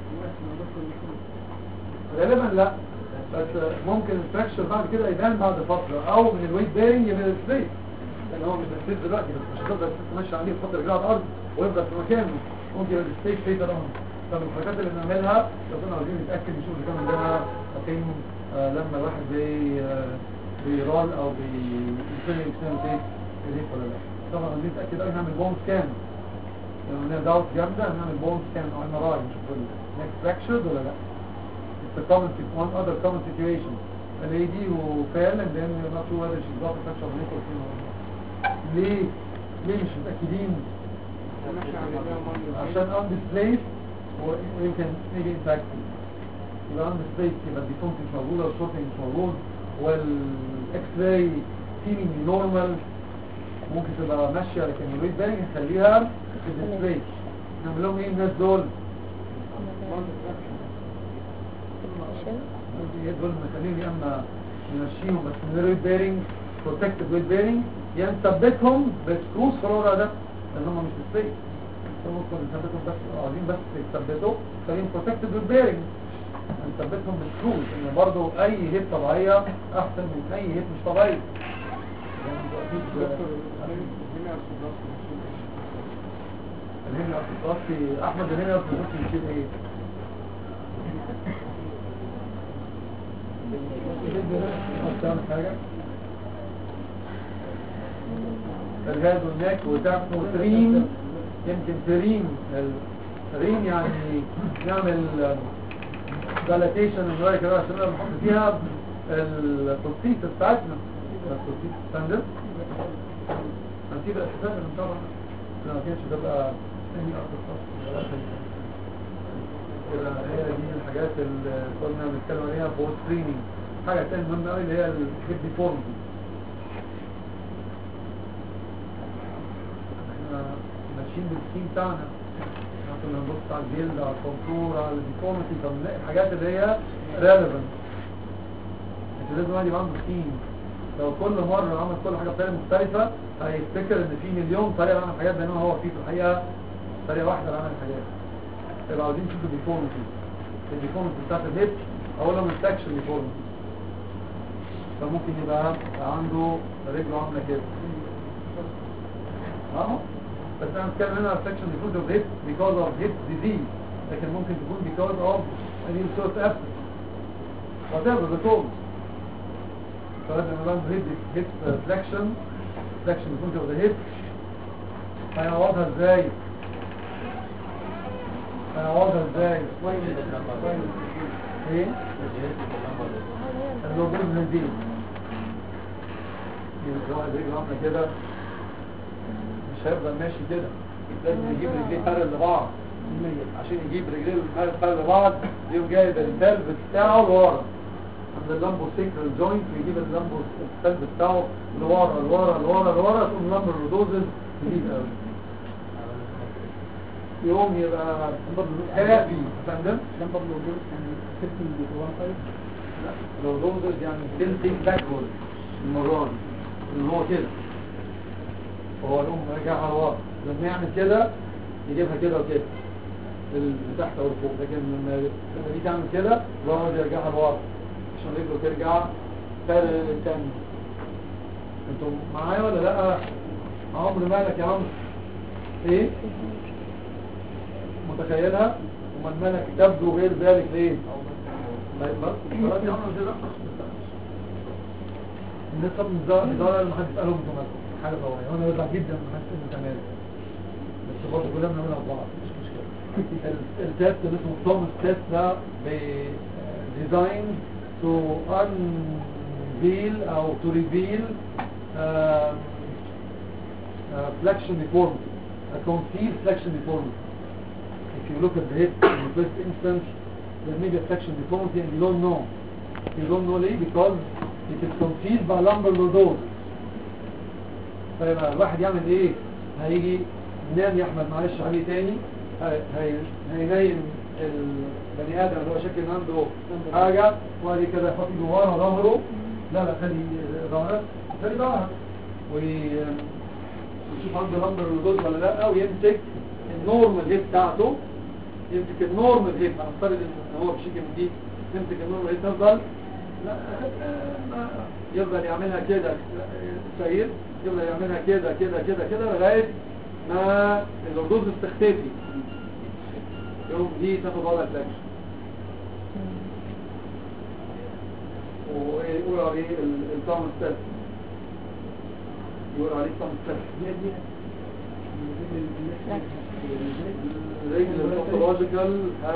غالبا لا بس ممكن الفراكشر بعد كده يبان بعد فترة او من الويت بيرنج يبقى ديسبلاي لان هو مش ديسبلاي دلوقتي بس مش هتقدر تمشي عليه فترة رجلها على الارض ويفضل في مكانه ممكن يبقى ديسبلاي فيتر اون طب الحاجات اللي بنعملها لو كنا عايزين نتاكد نشوف اذا كان عندنا فين آه لما الواحد بي آه بيرال او بيسمي يسمي ايه الهيب ولا لا طبعا عايزين نتاكد قوي نعمل بون سكان لو عندنا داوت جامده هنعمل بون سكان او ام ار اي نشوف النكس فراكشرد ولا لا It's a common one other common situation a lady who fell and then you're not sure whether she's got a fracture of the neck or something ليه ليه مش متاكدين عشان undisplaced ويمكن maybe impacted يبقى undisplaced يبقى الديفونت مش موجودة والشورتنج مش موجود والاكس راي seemingly normal ممكن تبقى ماشية لكن الويت بانج نخليها في الديسبلاي نعمل لهم ايه الناس دول؟ دول نخليهم يا اما نمشيهم بس من الويت بيرنج بروتكتد ويت بيرنج يا نثبتهم بسكروز في الورقه ده لان هم مش ديسبلاي ممكن نثبتهم بس عايزين بس يثبتوا خليهم بروتكتد ويت بيرنج نثبتهم بسكروز ان برضه اي هيب طبيعيه احسن من اي هيب مش طبيعيه الهنا الارتباطي احمد الهنا الارتباطي يشيل ايه تعمل حاجه الهاد والنك وتعمل تريم يمكن تريم التريم يعني نعمل دالاتيشن الجواري كده عشان نحط فيها البروتين بتاعتنا البروتين ستاندرد هنسيب الحساب من طبعا لو ما كانش تبقى ثاني ارض كده هي دي الحاجات اللي كنا بنتكلم عليها فور سكريننج حاجه ثانيه مهمه قوي اللي هي الهيد ديفورمتي احنا ماشيين بالسكين بتاعنا كنا نبص على الجلد على الكونتور على الديفورمتي طب نلاقي الحاجات اللي هي ريليفنت انت لازم واحد يبقى عنده سكين لو كل مرة عمل كل حاجة بطريقة مختلفة هيفتكر ان في مليون طريقة لعمل حاجات بينما هو في في الحقيقة طريقة واحدة لعمل حاجات يبقى عاوزين نشوف الديفورمتي الديفورمتي بتاعت الهيب اولا ما محتاجش الديفورمتي فممكن يبقى عنده رجله عاملة كده اهو بس انا بتكلم هنا على section because of hip because of hip disease لكن ممكن تكون because of any sort of abscess whatever the cause فلازم نبان hip hip flexion flexion because of the hip هيعوضها ازاي هيعوضها ازاي ايه اللوجوز نزيل يبقى واحد رجله عامله كده مش هيفضل ماشي كده لازم يجيب رجليه بارل لبعض عشان يجيب رجليه بارل لبعض يقوم جايب الفالف بتاعه لورا عند اللامبو سيكرال جوينت ويجيب اللامبو الفالف بتاعه لورا لورا لورا لورا تقوم لامبو الرودوزز تجيب قوي يقوم يبقى هابي فندم لمبر لوجوز يعني 50 بيتوان سايد لو روزز يعني تلتين باكورد المرة دي اللي هو كده هو يقوم راجعها لورا لما يعمل كده يجيبها كده وكده اللي تحت او فوق لكن لما لما دي تعمل كده الواحد يرجعها لورا عشان رجله ترجع تاني تاني انتوا معايا ولا لا عمرو مالك يا عمرو ايه متخيلها ومن مالك تبدو غير ذلك ليه طيب بس خلاص يا عمرو كده الناس طب الإدارة اللي محدش قالهم انتوا مالكم حاجة طبيعية وانا بزعل جدا من حاسس انه تمام بس برضه كلنا بنعملها ببعض مش مشكلة ال- التست اللي اسمه توماس تيست ده ديزاين تو unveil او to reveal um, uh, flexion deformity a concealed flexion deformity if you look at the hip in the first instance there may be a flexion deformity and you don't know you don't know late because it is concealed by lumbar lordose فيبقى الواحد يعمل ايه هيجي ينام يا احمد معلش عليه تاني هي- هي- هينيم البني ادم اللي هو شكل إن عنده حاجه وبعد كده يحط ايده ورا ظهره لا لا خلي ظهرك خلي ظهرك وي- ويشوف عنده لمبر لودوز ولا لا ويمسك النورمال هيب بتاعته يمسك النورمال هيب هنفترض ان هو بشكل من دي يمسك النورمال هيب تفضل لا ما- يفضل يعملها كده سيد يفضل يعملها كده كده كده كده لغايه ما اللودوز تختفي يوم دي تاخد وضع فلاكشن ويقول عليه التامس تيست يقول عليه التامس تيست دي دي الرجل الباثولوجيكال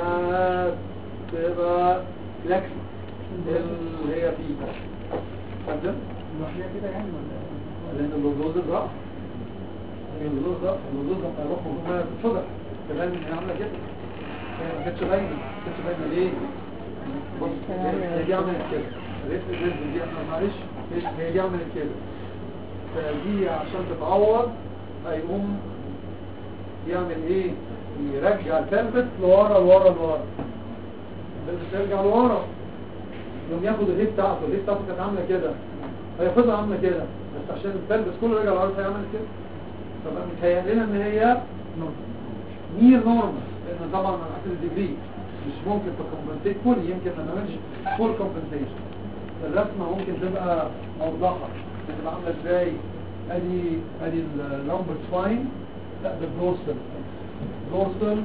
هتبقى فلكسن اللي هي فيه فهمت؟ لوحدها كده يعني ولا لان اللوزوز الرأس اللوزوز الرأس اللوزوز لما يروح وهو تتفضح كمان هي عامله كده هي ما كانتش باينه ما كانتش باينه ليه؟ بص هي دي عملت كده ريت الرزق دي احنا معلش هي- هي دي عملت كده فدي عشان تتعوض هيقوم يعمل ايه؟ يرجع الفلبس لورا لورا لورا الفلبس ترجع لورا يوم ياخد الهيب بتاعته الهيب بتاعته كانت عامله كده هي فضل عامله كده بس عشان الفلبس كله رجع لورا هيعمل كده فبقى متهيأ لنا ان هي نير نورمال لان طبعا على حسب الديجري مش ممكن تكمبنسيت فول يمكن ما تعملش فول كومبنسيشن الرسمه ممكن تبقى موضحه تبقى عامله ازاي ادي ادي اللامبر سباين لا ده الدورسل دورسل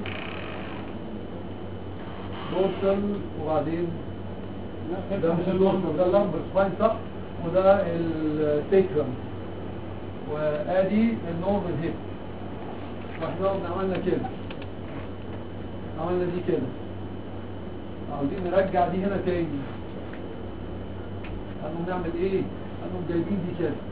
دورسل وبعدين ده مش اللورسل ده اللامبر سباين صح وده السيكرم وادي النورمال هيب واحنا قلنا عملنا كده عملنا دي كده عاوزين نرجع دي هنا تاني هنقوم نعمل ايه هنقوم جايبين دي كده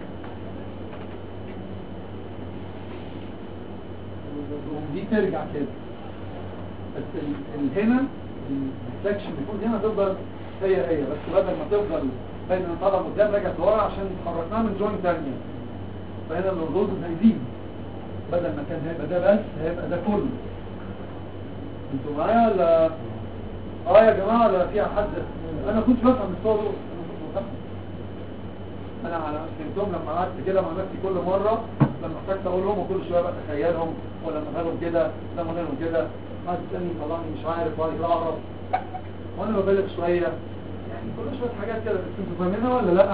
ودي ترجع كده بس ال- ال- هنا الفلكشن بيكون هنا تفضل هي هي بس بدل ما تفضل بين طالع قدام رجعت لورا عشان خرجناها من جوين تانية فهنا اللوردوز هيزيد بدل ما كان هيبقى ده بس هيبقى ده كله انتوا معايا ولا اه يا جماعه ولا فيها حد انا كنت بفهم الصور دول أنا كنت بفهم. انا على فهمتهم لما قعدت كده مع نفسي كل مره لما احتجت اقول لهم وكل شويه بقى اتخيلهم ولا لهم كده لما لهم كده قعدت تسالني طلعني مش عارف وبعد كده اعرف وانا ببالغ شويه يعني كل شويه حاجات كده بس انتوا فاهمينها ولا لا؟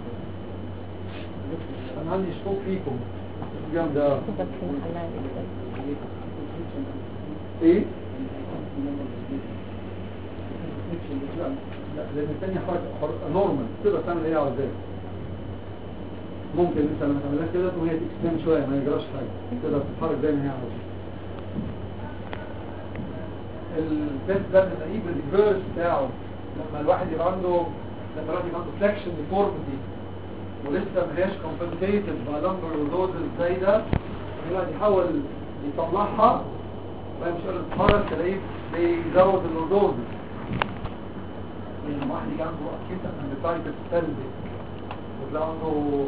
انا عندي شكوك فيكم جامده سيبك في الحلال ايه؟ لا لا لان الثانية حركة حركة نورمال تقدر تعمل ايه على ذلك ممكن انت لما تعملها كده تقوم هي تكستند شوية ما يجراش حاجة تقدر تتحرك زي ما هي عاوزة البيت ده تقريبا الريفيرس بتاعه لما الواحد يبقى عنده لما الواحد يبقى عنده فلكشن ديفورميتي ولسه ما هياش compensated by lumbar lordosis زي ده الواحد يحاول يطلعها وهي مش قادر تتحرك تلاقيه بيزود اللوردوزز يعني واحد يجي عنده اكيد appendicitis سلبي وتلاقي عنده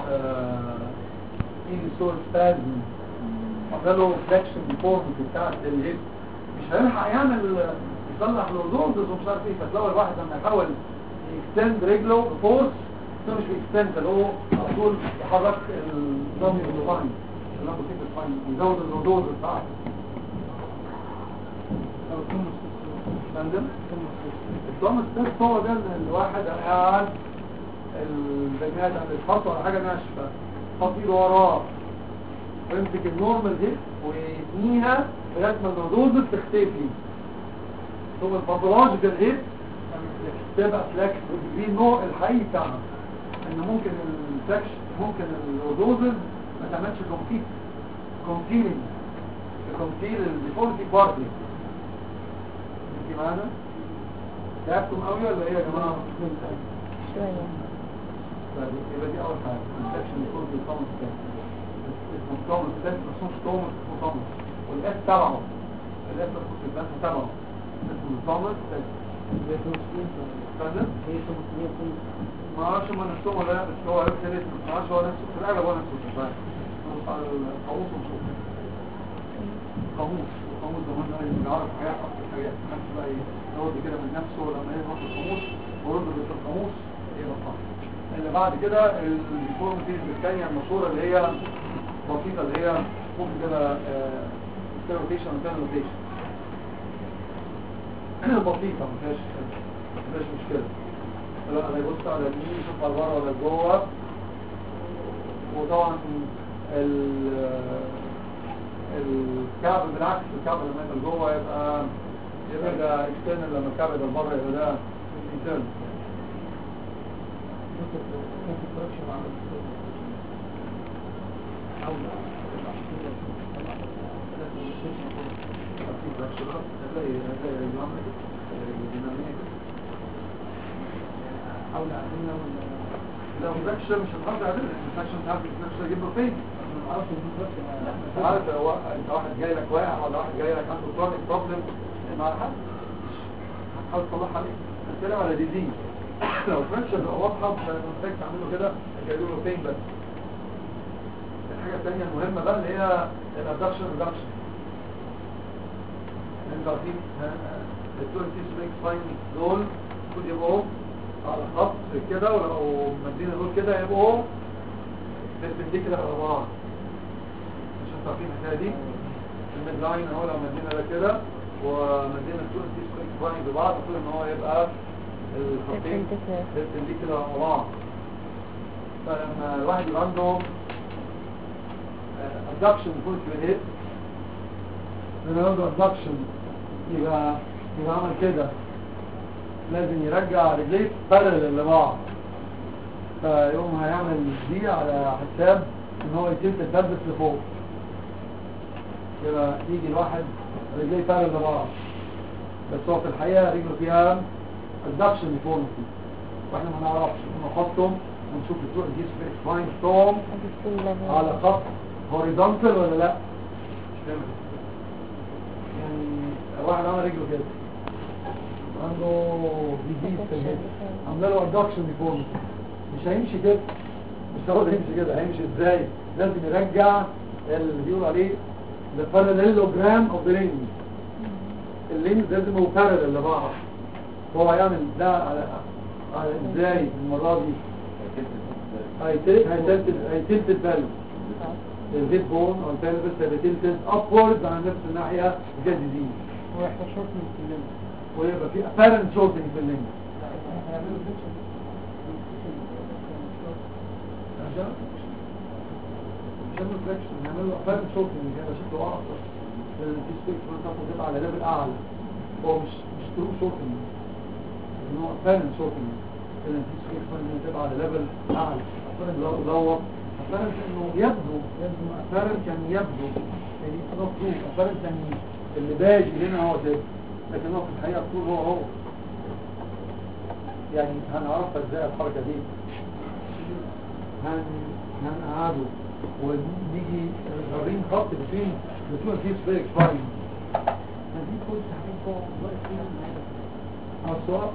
انسول سبازم عمله فليكشن ديفورميتي بتاعت الهيب مش هيلحق يعمل يصلح اللوردوزز ومش عارف ايه فتلاقي الواحد لما يحاول يكستند رجله بفورس ده مش بيكستند ده هو على طول يحرك الضم الفاين اللامبو تيب الفاين يزود اللوردوزز بتاعته أو ثم فندم ثم الضم التست هو ده ان الواحد قاعد البني ادم بيتحط على حاجه ناشفه يحط ايده وراه ويمسك النورمال دي ويتنيها لغايه ما الردود تختفي ثم الباثولوجيكال هيت تبقى فلاكس دي النوع الحقيقي بتاعها ان ممكن الفلاكش ممكن الردوزز ما تعملش كومبيت كومبيلنج كومبيل الديفولتي بارتي انت معانا؟ تعبتم قوي ولا ايه يا جماعه؟ شوية طيب يبقى دي اول حاجه الانفكشن يكون في الطمس ده اسمه الطمس ده اسمه طمس اسمه طمس والاس تبعه الاس تخص البنك تبعه اسمه الطمس هي توصيل فاهم هي توصيل ما اعرفش ما نفسه ولا لا بس هو عرفت ليه ما اعرفش هو نفسه في الاغلب هو نفسه في الفاهم على القاموس ونشوف قاموس القاموس ده مهم قوي بيعرف حاجات اكتر حاجات نفسه بقى يرد كده من نفسه ولما يروح القاموس ورد في القاموس يبقى صح اللي بعد كده الديفورمتيز الثانية المشهورة اللي هي بسيطة اللي هي ممكن كده ستيروتيشن وتانوتيشن بسيطة ما فيهاش ما فيهاش مشكلة لا انا يبص على اليمين يشوف على بره ولا جوه وطبعا ال الكعب بالعكس الكعب لما يبقى جوه يبقى يبقى ده اكسترنال لما الكعب يبقى بره يبقى ده انترنال ممكن ممكن تركش مع حول حول عندنا ولا لو فراكشر مش هتحافظ عليه لان الفراكشر انت عارف الفراكشر يجيب له فين ما اعرفش دي تركش انت عارف هو انت واحد جاي لك واقع ولا واحد جاي لك عنده كرونيك بروبلم مع حد هتحاول تصلحها عليه بتتكلم على ديزيز لو فراكشر بقى واضحه مش محتاج تعمله كده جاي له فين بس الحاجه الثانيه المهمه بقى اللي هي الادكشن ريدكشن انت عارفين الدكتور تيس ميك فاين دول المفروض يبقوا على خط كده ولو مدينا دول كده يبقوا بيربنديكولار على بعض عشان تعرفين الحكايه دي الميد لاين اهو لو مدينا ده كده ومدينا الدكتور تيس ميك فاين ببعض المفروض ان هو يبقى الخطين Perpendicular. بيربنديكولار على بعض فلما الواحد يبقى عنده ادكشن يكون في الهيد لما عنده ادكشن يبقى يبقى عمل كده لازم يرجع رجليه بارل لبعض فيقوم هيعمل دي على حساب ان هو يتم البلبس لفوق يبقى يجي الواحد رجليه بارل لبعض بس هو في الحقيقة رجله فيها الدكشن ديفورميتي واحنا ما نعرفش نحطهم ونشوف الدور دي سباين توم على خط هوريزونتال ولا لا مش فاهم يعني واحد عمل رجله كده عنده ديزيز في الهيد عامله له ادكشن ديفورميتي مش هيمشي كده مش هو هيمشي كده هيمشي ازاي لازم يرجع اللي بيقولوا عليه the parallelogram of the lens اللينز لازم هو بارلل لبعض هو هيعمل ده على على ازاي المره دي هيتلت هيتلت هيتلت البالو الهيد بون او البالبس هيبقى تلتت ابورد على نفس الناحيه جد دي واحنا شرط من الكلام ويبقى في apparent shortening في اللينز هنعمله فيكشن عشان عشان الفليكشن نعمل له apparent shortening هيبقى شكله اقصر لان في سبيك ما تاخد تبقى على ليفل اعلى هو مش مش true shortening ان هو apparent shortening لان في سبيك ما تبقى على ليفل اعلى لو لو apparent انه يبدو يبدو apparent يعني يبدو يعني خلاص proof apparent يعني اللي باجي هنا هو ده لكن هو في الحقيقة الطول هو هو يعني هنعرفها ازاي الحركة دي هن هنقعده ونيجي ضاربين خط بين بتوع كيس فيرك فاين هنجيب كل تحريك فوق واقف فين أصوات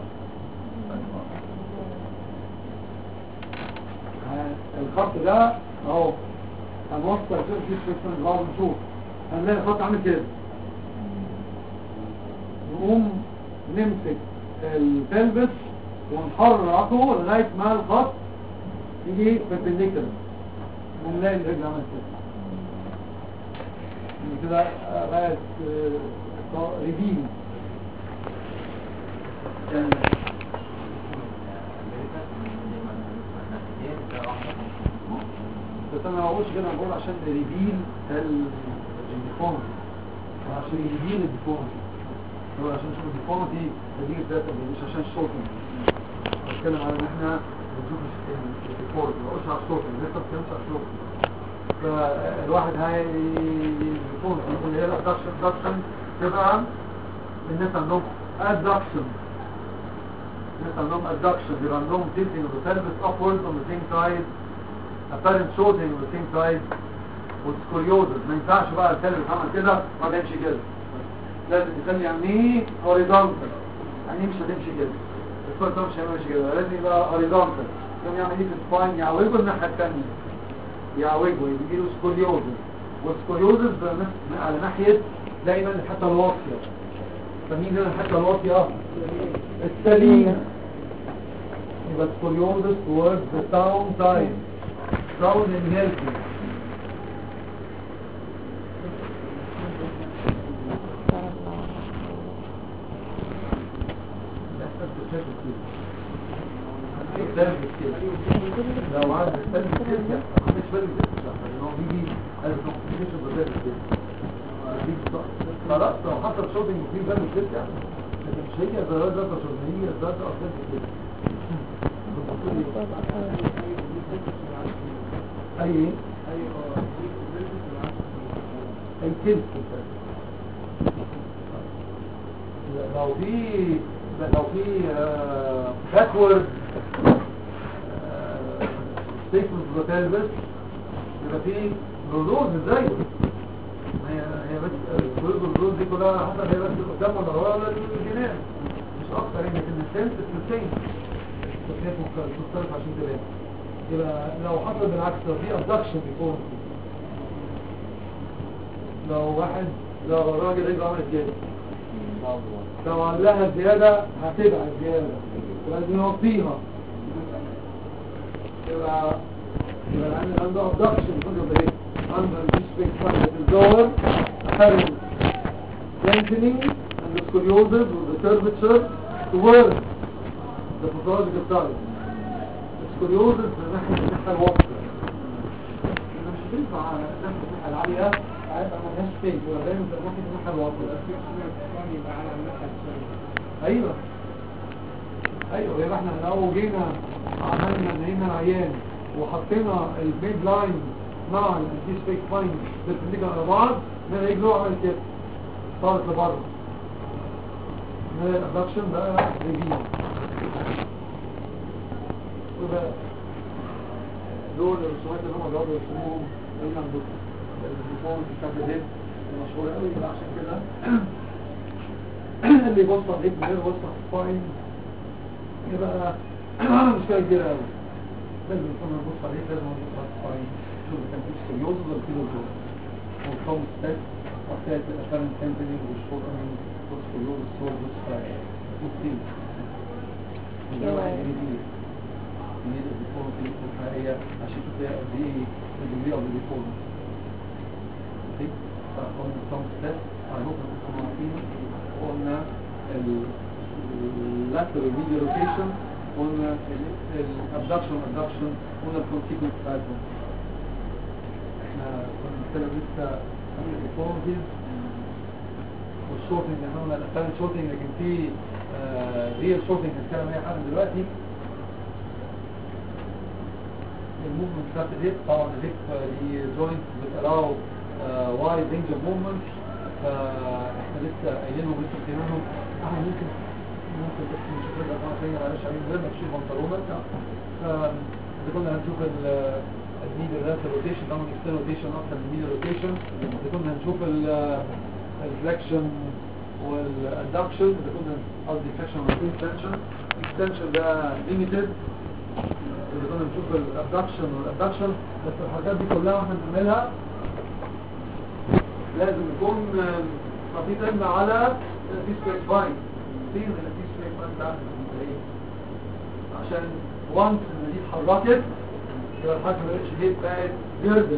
الخط ده اهو هنوصل كده كيس فيرك فاين بعض نشوف هنلاقي الخط عامل كده نقوم نمسك البلبس ونحركه لغاية ما الخط يجي perpendicular ونلاقي الرجل عمل كده من كده بقت ريفيل بس انا ما بقولش كده انا بقول عشان ريفيل الديفورمتي عشان ريفيل الديفورمتي هو عشان نشوف الديفورمتي نتيجة ذاتها مش عشان الشوطنج بتكلم على ان احنا بنشوف الديفورمتي ما بقولش على الشوطنج لسه ما بتكلمش على الشوطنج فالواحد هاي يكون اللي هي الادكشن ادكشن تبقى الناس عندهم adduction الناس عندهم adduction يبقى عندهم tilting of the pelvis upwards on the same side apparent shortening on the same side والسكوليوزز ما ينفعش بقى الكلب عمل كده ما تمشي كده لازم تخلي عينيه هوريزونتال عينيه مش هتمشي كده الفرد مش هيمشي كده لازم يبقى هوريزونتال يوم يعمل ايه في السباين يعوجه الناحيه الثانيه يعوجه يجيله سكوليوزز والسكوليوزز بنفس- على ناحيه دايما الحته الواطيه فمين هنا الحته الواطيه السليم يبقى سكوليوزز towards the sound side sound and healthy لو عايز تستلم كده مش بالي كده هو بيجي از كومبليكيشن بتاعت كده خلاص لو حصل شوتنج في بالي كده لكن مش هي ضرورة ذات شوتنج هي ذات اصلا كده اي ايه اي كلمة لو في لو في باكورد ستيتمنت بتاعت بس يبقى في ردود ازاي هي هي بس كل الردود دي كلها على حسب هي بس قدام ولا ورا ولا الجنان مش اكتر يعني لكن السنس السنسين التكليف مختلف عشان كده يبقى لو حصل بالعكس لو في ابدكشن بيكون لو واحد لو الراجل رجله عملت كده لو علها زيادة هتبقى زيادة لازم نوطيها يبقى يبقى العين عنده abduction كله بايه عنده الديسبيك فايلة الدور apparent lengthening and the scoliosis with the curvature towards the pathological side السكوليوزس من ناحية الناحية الوسطى انا مش بينفع ناحية الناحية العالية هيبقى ملهاش فين ولا دايما في ناحية الناحية الوسطى يبقى على المثل ايوه ايوه يبقى احنا لو جينا عملنا نهينا العيان وحطينا الميد لاين مع الانتيس فيك فاين بالتنيجة على بعض نلاقي رجله عمل كده طارت لبره نلاقي الابدكشن بقى رجيل وده دول الرسومات اللي هم بيقعدوا يرسموهم دايما الرسومات بتاعت الهيد المشهورة قوي يبقى عشان كده اللي يبص على الهيد غير يبص على السباين يبقى مشكلة كبيرة قوي لازم يكون نبص على الهيد لازم نبص على السباين شوف كان في سكريوز ولا في دكتور والصوم ستات وحكاية الأفلام تنتني والشهور أمين والسكريوز الصور بص مصيب الجوع الجديد من الديفورمتي الحقيقية عشان كده قد ايه الديجري اوف الديفورمتي اوكي فقلنا الصوم ستات على نقطة تكونوا عارفين قلنا اللاترال ميديا روتيشن قلنا الابدكشن ابدكشن قلنا الكونسيكونس بتاعتهم احنا كنا بنتكلم لسه عن الديفورمتيز والشورتنج احنا قلنا الافلام شورتنج لكن في ريال شورتنج هنتكلم عليها حالا دلوقتي الموفمنت بتاعت الهيب طبعا الهيب دي جوينت بتالاو وايد رينج اوف موفمنت فاحنا لسه قايلينهم لسه قايلينهم احنا ممكن ممكن بس نشوف لك اه تاني معلش عليهم غير ما تشيل بنطلونك ف اذا كنا هنشوف الميدل راسل روتيشن طبعا الاكسترنال روتيشن اكتر من الميدل روتيشن اذا كنا هنشوف الفلكشن والادكشن اذا كنا قصدي فلكشن والانتنشن الاكستنشن ده ليميتد اذا كنا نشوف الابدكشن والابدكشن بس الحاجات دي كلها واحنا بنعملها لازم يكون حاطين علم على في سبيك فاين فين اللي في سبيك فاين ده ايه عشان وانس ان دي اتحركت يبقى الحاجه ما بقتش هيك بقت جردل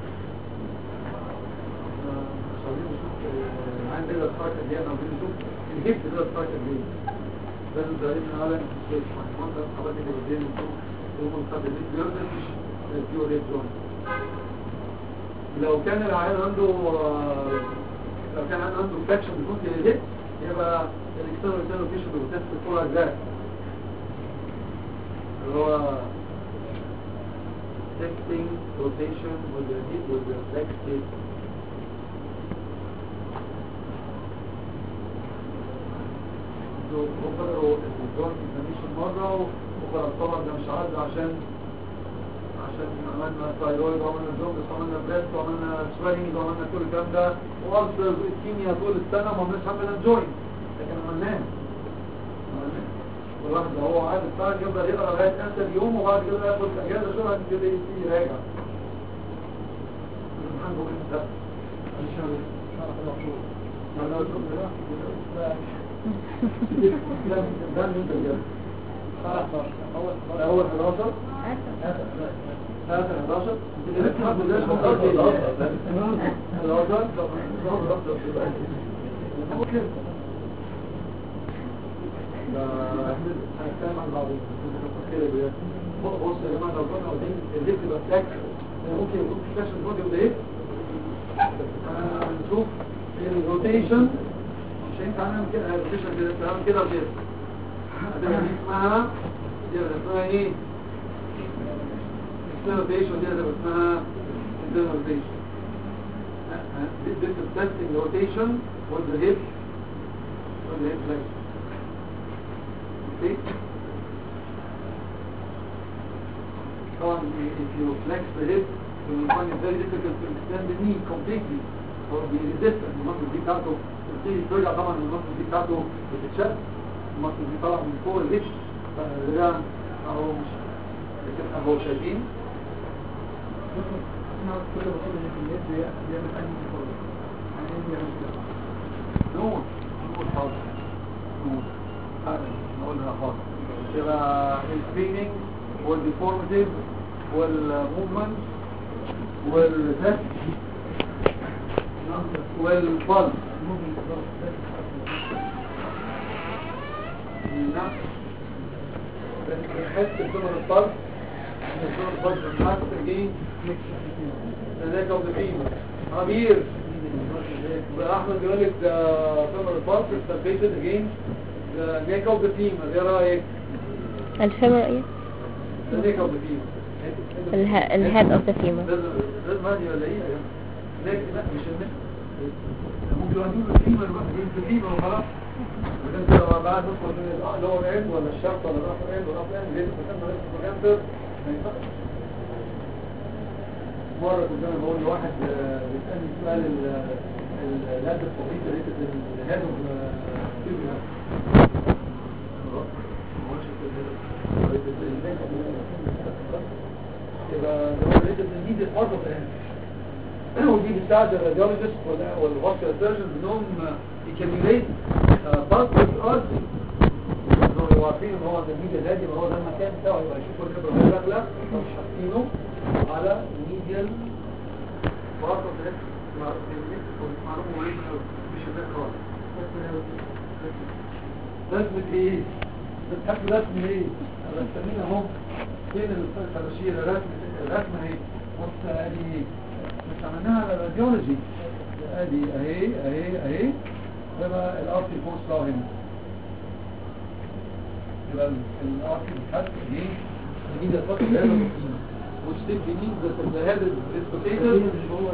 خلينا نشوف عندنا كده الحركه دي انا عايزين نشوف الهيب كده الحركه دي لازم تعرفنا على السبيك فاين وانس الحركه اللي قدام نشوف يقوم خد الهيب جردل مش البيور هيب جوينت لو كان العيان عنده لو كان عنده فلكشن بيكون في الهيب يبقى الاكسترنال اكسترنال فيشن بروتست فور ذات اللي هو testing rotation with the hip with the flex hip وقرأوا الجوينت انفلاميشن مرة وقرأوا طبعا ده مش عادة عشان عشان عملنا ثايرويد وعملنا جوندس وعملنا بريست وعملنا سوينج وعملنا كل الكلام ده والسر والكيمياء طول السنه ما عملناش عملنا جوينت لكن عملناه عملناه والواحد لو هو عارف فعلا يفضل يقرا لغايه اخر يوم وبعد كده ياخد اجازه شهر عشان كده يبتدي يراجع الامتحان هو امتى؟ عشان شهر 11 انا قلت لكم ده ده من انت اول 11 ثلاثة 11 اللي بتحب ده اسمه قصدي ممكن هنتكلم عن بعض بص يا جماعة لو كنا واخدين الليفت يبقى فلاك ممكن يكون في فلاش البودي وده ايه هنشوف الروتيشن مش هينفع نعمل كده الروتيشن كده نعمل كده وكده دي اسمها دي اسمها ايه external rotation دي هتبقى اسمها internal rotation this this is testing the rotation with the hip with the hip flex okay طبعا if you flex the hip you will find it very difficult to extend the knee completely or be resistant المصل دي بتاعته تبتدي ترجع طبعا المصل دي بتاعته بتتشد المصل دي طالعه من فوق الهيب فده اهو مش لكن اهو شايفين كل بطولة اللي في اليد بيعمل أي بطولة يعني إيه بيعمل كده نور نور حاضر نور هذا نقولها حاضر يبقى السبيننج والديفورميتيف والموفمنت والتست والبلس نفس بنحس بثمن البلس الدكتور البلس الناس تجي ذاك او دفين عبير احمد بيقول لك ثمن البلس استفيدت اجين نيك اوف ذا تيم ايه رايك الفيمر ايه نيك اوف ذا تيم الهيد اوف ذا فيمر لازم هذه ولا ايه نيك لا مش النيك ممكن يقولوا الفيمر بقى دي الفيمر وخلاص وكان كده بعد ندخل من اللور اند ولا الشرط ولا الابر اند ولا الابر اند لازم مكان ما لازم مكان ما ينفعش مرة كنت انا بقول لواحد آه، بيسألني سؤال اللاد الصغير ريتد الهاد يبقى ده هو ريتد الميديا بارت اوف ودي بتساعد الراديولوجيست والفاسكولار سيرجنز انهم يكمليت بارت اوف انه يبقوا عارفين ان هو ده الميديا الهادي يبقى هو ده المكان بتاعه يبقى يشوفوا الكبره وهي داخله مش حاطينه على الميديال بارت اوف ذا معلومه مهمه مش هناك خالص لازمة ايه؟ بتحب رسم ايه؟ الرسامين اهو فين التباشير الرسم الرسمة اهي بص ادي مش عملناها على الراديولوجي ادي اهي اهي اهي يبقى الارتي فورس لاو هنا يبقى الارتي بتحس ايه؟ نجيب الفصل ده which simply means that the head is dislocated هو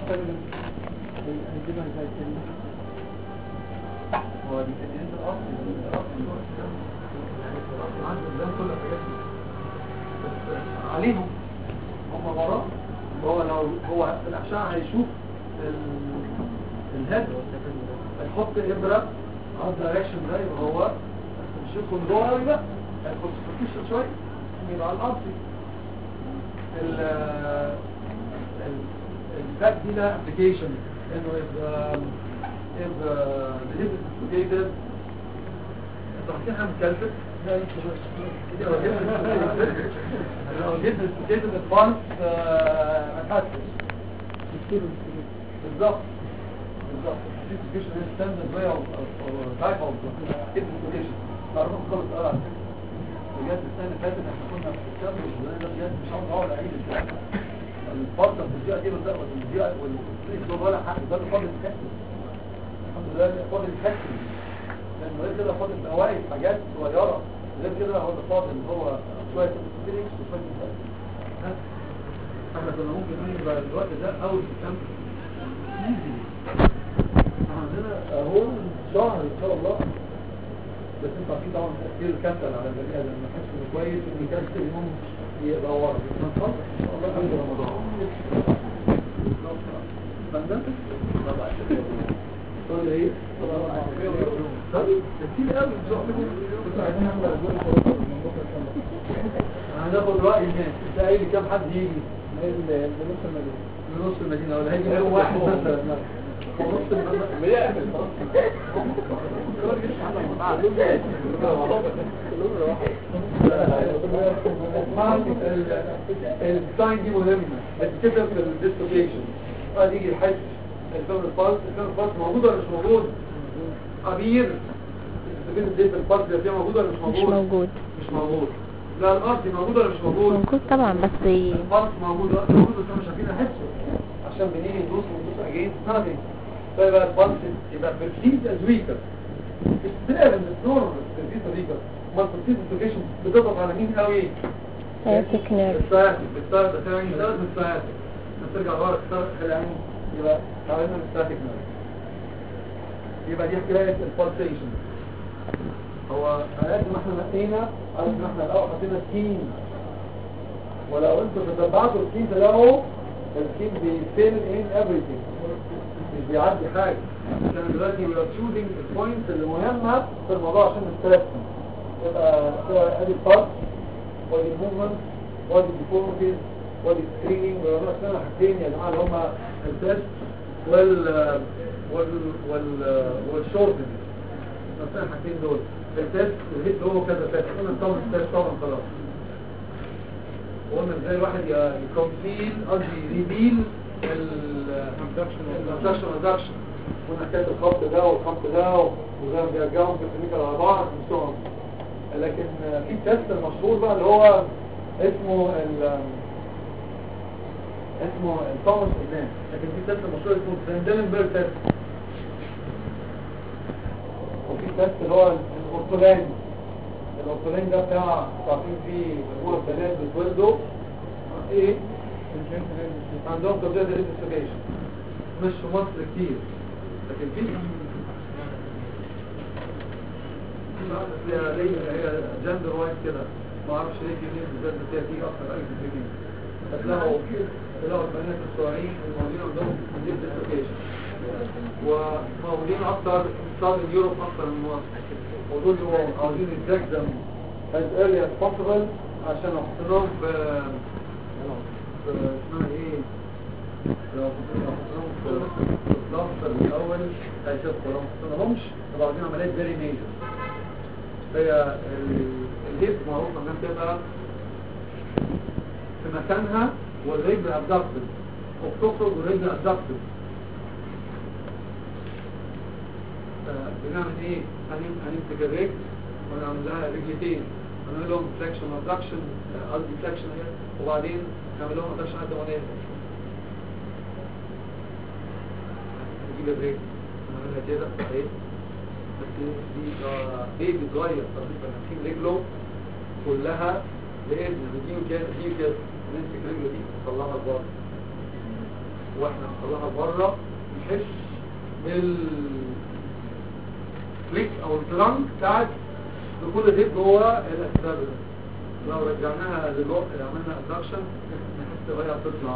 هو دي كانت الاصل الاصل هو الكلام عنده ده كل الحاجات دي عليهم هم وراه هو لو هو في الأشعة هيشوف ال- الهيد هيحط إبرة على الدايركشن ده يبقى هو بس مش يدخل جوه قوي بقى هيدخل سوبرفيشال شوية عشان يبقى على الأرضي ال ال- الفات دي لها ابلكيشن انه if if the hip is dislocated انتوا عارفين احنا بنكلفت لو جبت dislocated الفانس هتحسس بالظبط بالظبط dislocation is standard way of of- type of hip dislocation تعرفوا خالص اه على فكرة بجد السنة اللي فاتت احنا كنا في الكتاب ده بجد مش عاوز اقعد اعيد الكلام الفترة في الدقيقة دي بالظبط والدقيقة والسليك دول ولا حاجة ده فاضل يتحسن الحمد لله فاضل يتحسن لأنه غير كده فاضل بواقي حاجات صغيرة غير كده هو اللي فاضل هو شوية سيليكس وشوية متأكد احنا كنا ممكن نيجي الوقت ده أول سبتمبر ايزي عندنا اهو شهر ان شاء الله بس انتوا عارفين طبعا تأثير الكسل على البني ادم ما حدش انه كويس ان يكسل يوم يبقى ورا بس ما نخلص ان شاء الله قبل رمضان فندم؟ تقول ايه؟ طيب ده كتير قوي ان شاء الله بس عايزين نعمل اجواء خلاص من بكره ان شاء الله هناخد راي الناس انت قايل لي كام حد يجي؟ بنص المدينة من نص المدينه ولا هيجي يوم واحد مثلا نص المدينه الساين دي مهمة بتكتب في الديستوكيشن بعد يجي الحج الفيلم الفالس الفيلم الفالس موجود ولا مش موجود عبير الديستوكيشن دي في الفالس ده موجود ولا مش مش موجود موجود مش موجود لا الارض موجود ولا مش مش موجود موجود طبعا بس الفالس موجود الارض موجود بس احنا مش عارفين نحسه عشان بنيجي ندوس وندوس اجين nothing فيبقى الفالس يبقى perceived as weaker استقبل النور perceived as weaker ما perceived association بتضغط على مين قوي sciatic nerve السياسي بالسياسي بتاعي ثلاث بالسياسي نرجع ورا السياسي خلينا يبقى تعالينا الستاتيك نيرف يبقى دي حكايه البالسيشن هو على قد ما احنا نقينا على قد ما احنا الاول حطينا سكين ولو انتوا تتبعتوا السكين تلاقوا السكين بيفيل ان everything مش بيعدي حاجه عشان دلوقتي we are choosing البوينتس اللي مهمه في الموضوع عشان نسترسم يبقى كده ادي البالس وادي الموفمنت وادي الديفورميتيز وادي السكريننج ولا اسمها حاجتين يا جماعه اللي هم التست وال وال وال والشورتنج اسمها حاجتين دول التست الهيت هو كذا فات قلنا طبعا التست طبعا خلاص وقلنا ازاي الواحد يكمبليت قصدي ريبيل الابدكشن ريدكشن قلنا حكايه الخط ده والخط ده وزي ما بيرجعهم في الكلينيكال على بعض مستوى لكن في تيست المشهور بقى اللي هو اسمه ال اسمه التوماس ادمان لكن في تيست مشهور اسمه ترندلنبرج تيست وفي تيست اللي هو الاورتولاني الاورتولاني ده بتاع تعرفين فيه مجموعه بنات بتولدوا ايه عندهم تبديل الانفستيجيشن مش في مصر كتير لكن في هي هي جندر وايز كده ما اعرفش ليه في ناس بالذات بس هي دي اكتر اي في هتلاقوا تلاقوا البنات الصغيرين الموجودين عندهم ديب ديسلوكيشن وموجودين اكتر صار يوروب اكتر من مصر ودول هو عاوزين يتجزم as early as possible عشان احط لهم في في اسمها ايه لو احط لهم في البلاستر الاول هيشوفوا لو ما حطيناهمش يبقى عاوزين عمليه فيري ميجر هي ال- الهيب معروفه انها بتبقى في مكانها والرجل ابدكتد وبتخرج والرجل ابدكتد بنعمل ايه؟ هنم- هنمسك الرجل ونعمل لها رجلتين هنعمل لهم فليكشن ابدكشن قصدي فليكشن وبعدين نعمل لهم ابدكشن قد ما نقدر نجيب الرجل نعملها كده اهي بس دي آه، بيبي صغير تقريبا نمسك رجله كلها بإذن نديله كده نديله كده نمسك رجله دي نطلعها لبره واحنا نطلعها لبره نحس بال كليك او الترانك بتاعت دخول الهيب جوه الاسباب ده لو رجعناها للوقت عملنا ابدكشن نحس وهي بتطلع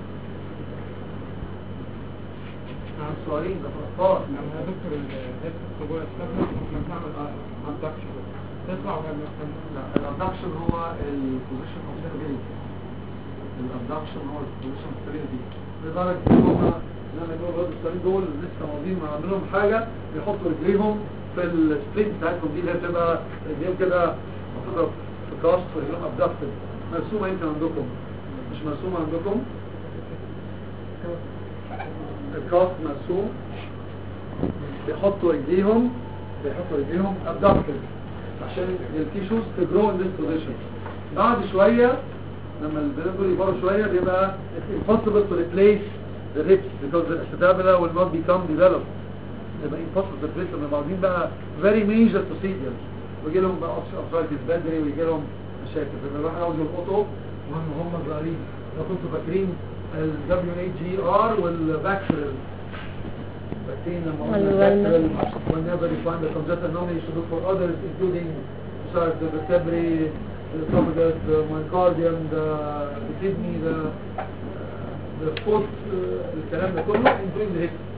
نعم سؤالين ده في الاطفال لما يا دكتور الهيد جوه السبب احنا بنعمل ابدكشن تطلع وهي بتستنى لا الابدكشن هو البوزيشن اوف ستابيليتي الابدكشن هو البوزيشن اوف ستابيليتي لدرجه ان هم لما يقولوا الولاد الصغيرين دول لسه موجودين ما عاملين حاجه بيحطوا رجليهم في السبليت بتاعتهم دي اللي هي بتبقى رجليهم كده محطوطه في كاست رجليهم ابدكتد مرسومه يمكن عندكم مش مرسومه عندكم الكاست مرسوم بيحطوا رجليهم بيحطوا رجليهم abducted عشان التيشوز تجرو in this position بعد شوية لما البنات دول يكبروا شوية بيبقى it's impossible to replace the hips because the acetabula will not become developed يبقى impossible to replace them يبقى عاوزين بقى very major procedures ويجي لهم بقى arthritis بدري ويجي لهم مشاكل فيبقى الواحد عاوز يلقطه وهم هم صغيرين لو كنتوا فاكرين ال WAGR والباكسل فاكرين لما قلنا والولد. باكسل whenever you find a congenital anomaly you should look for others including besides the vertebrae the esophagus, the myocardium, the, the kidney, the, the foot, uh, الكلام ده كله including the hips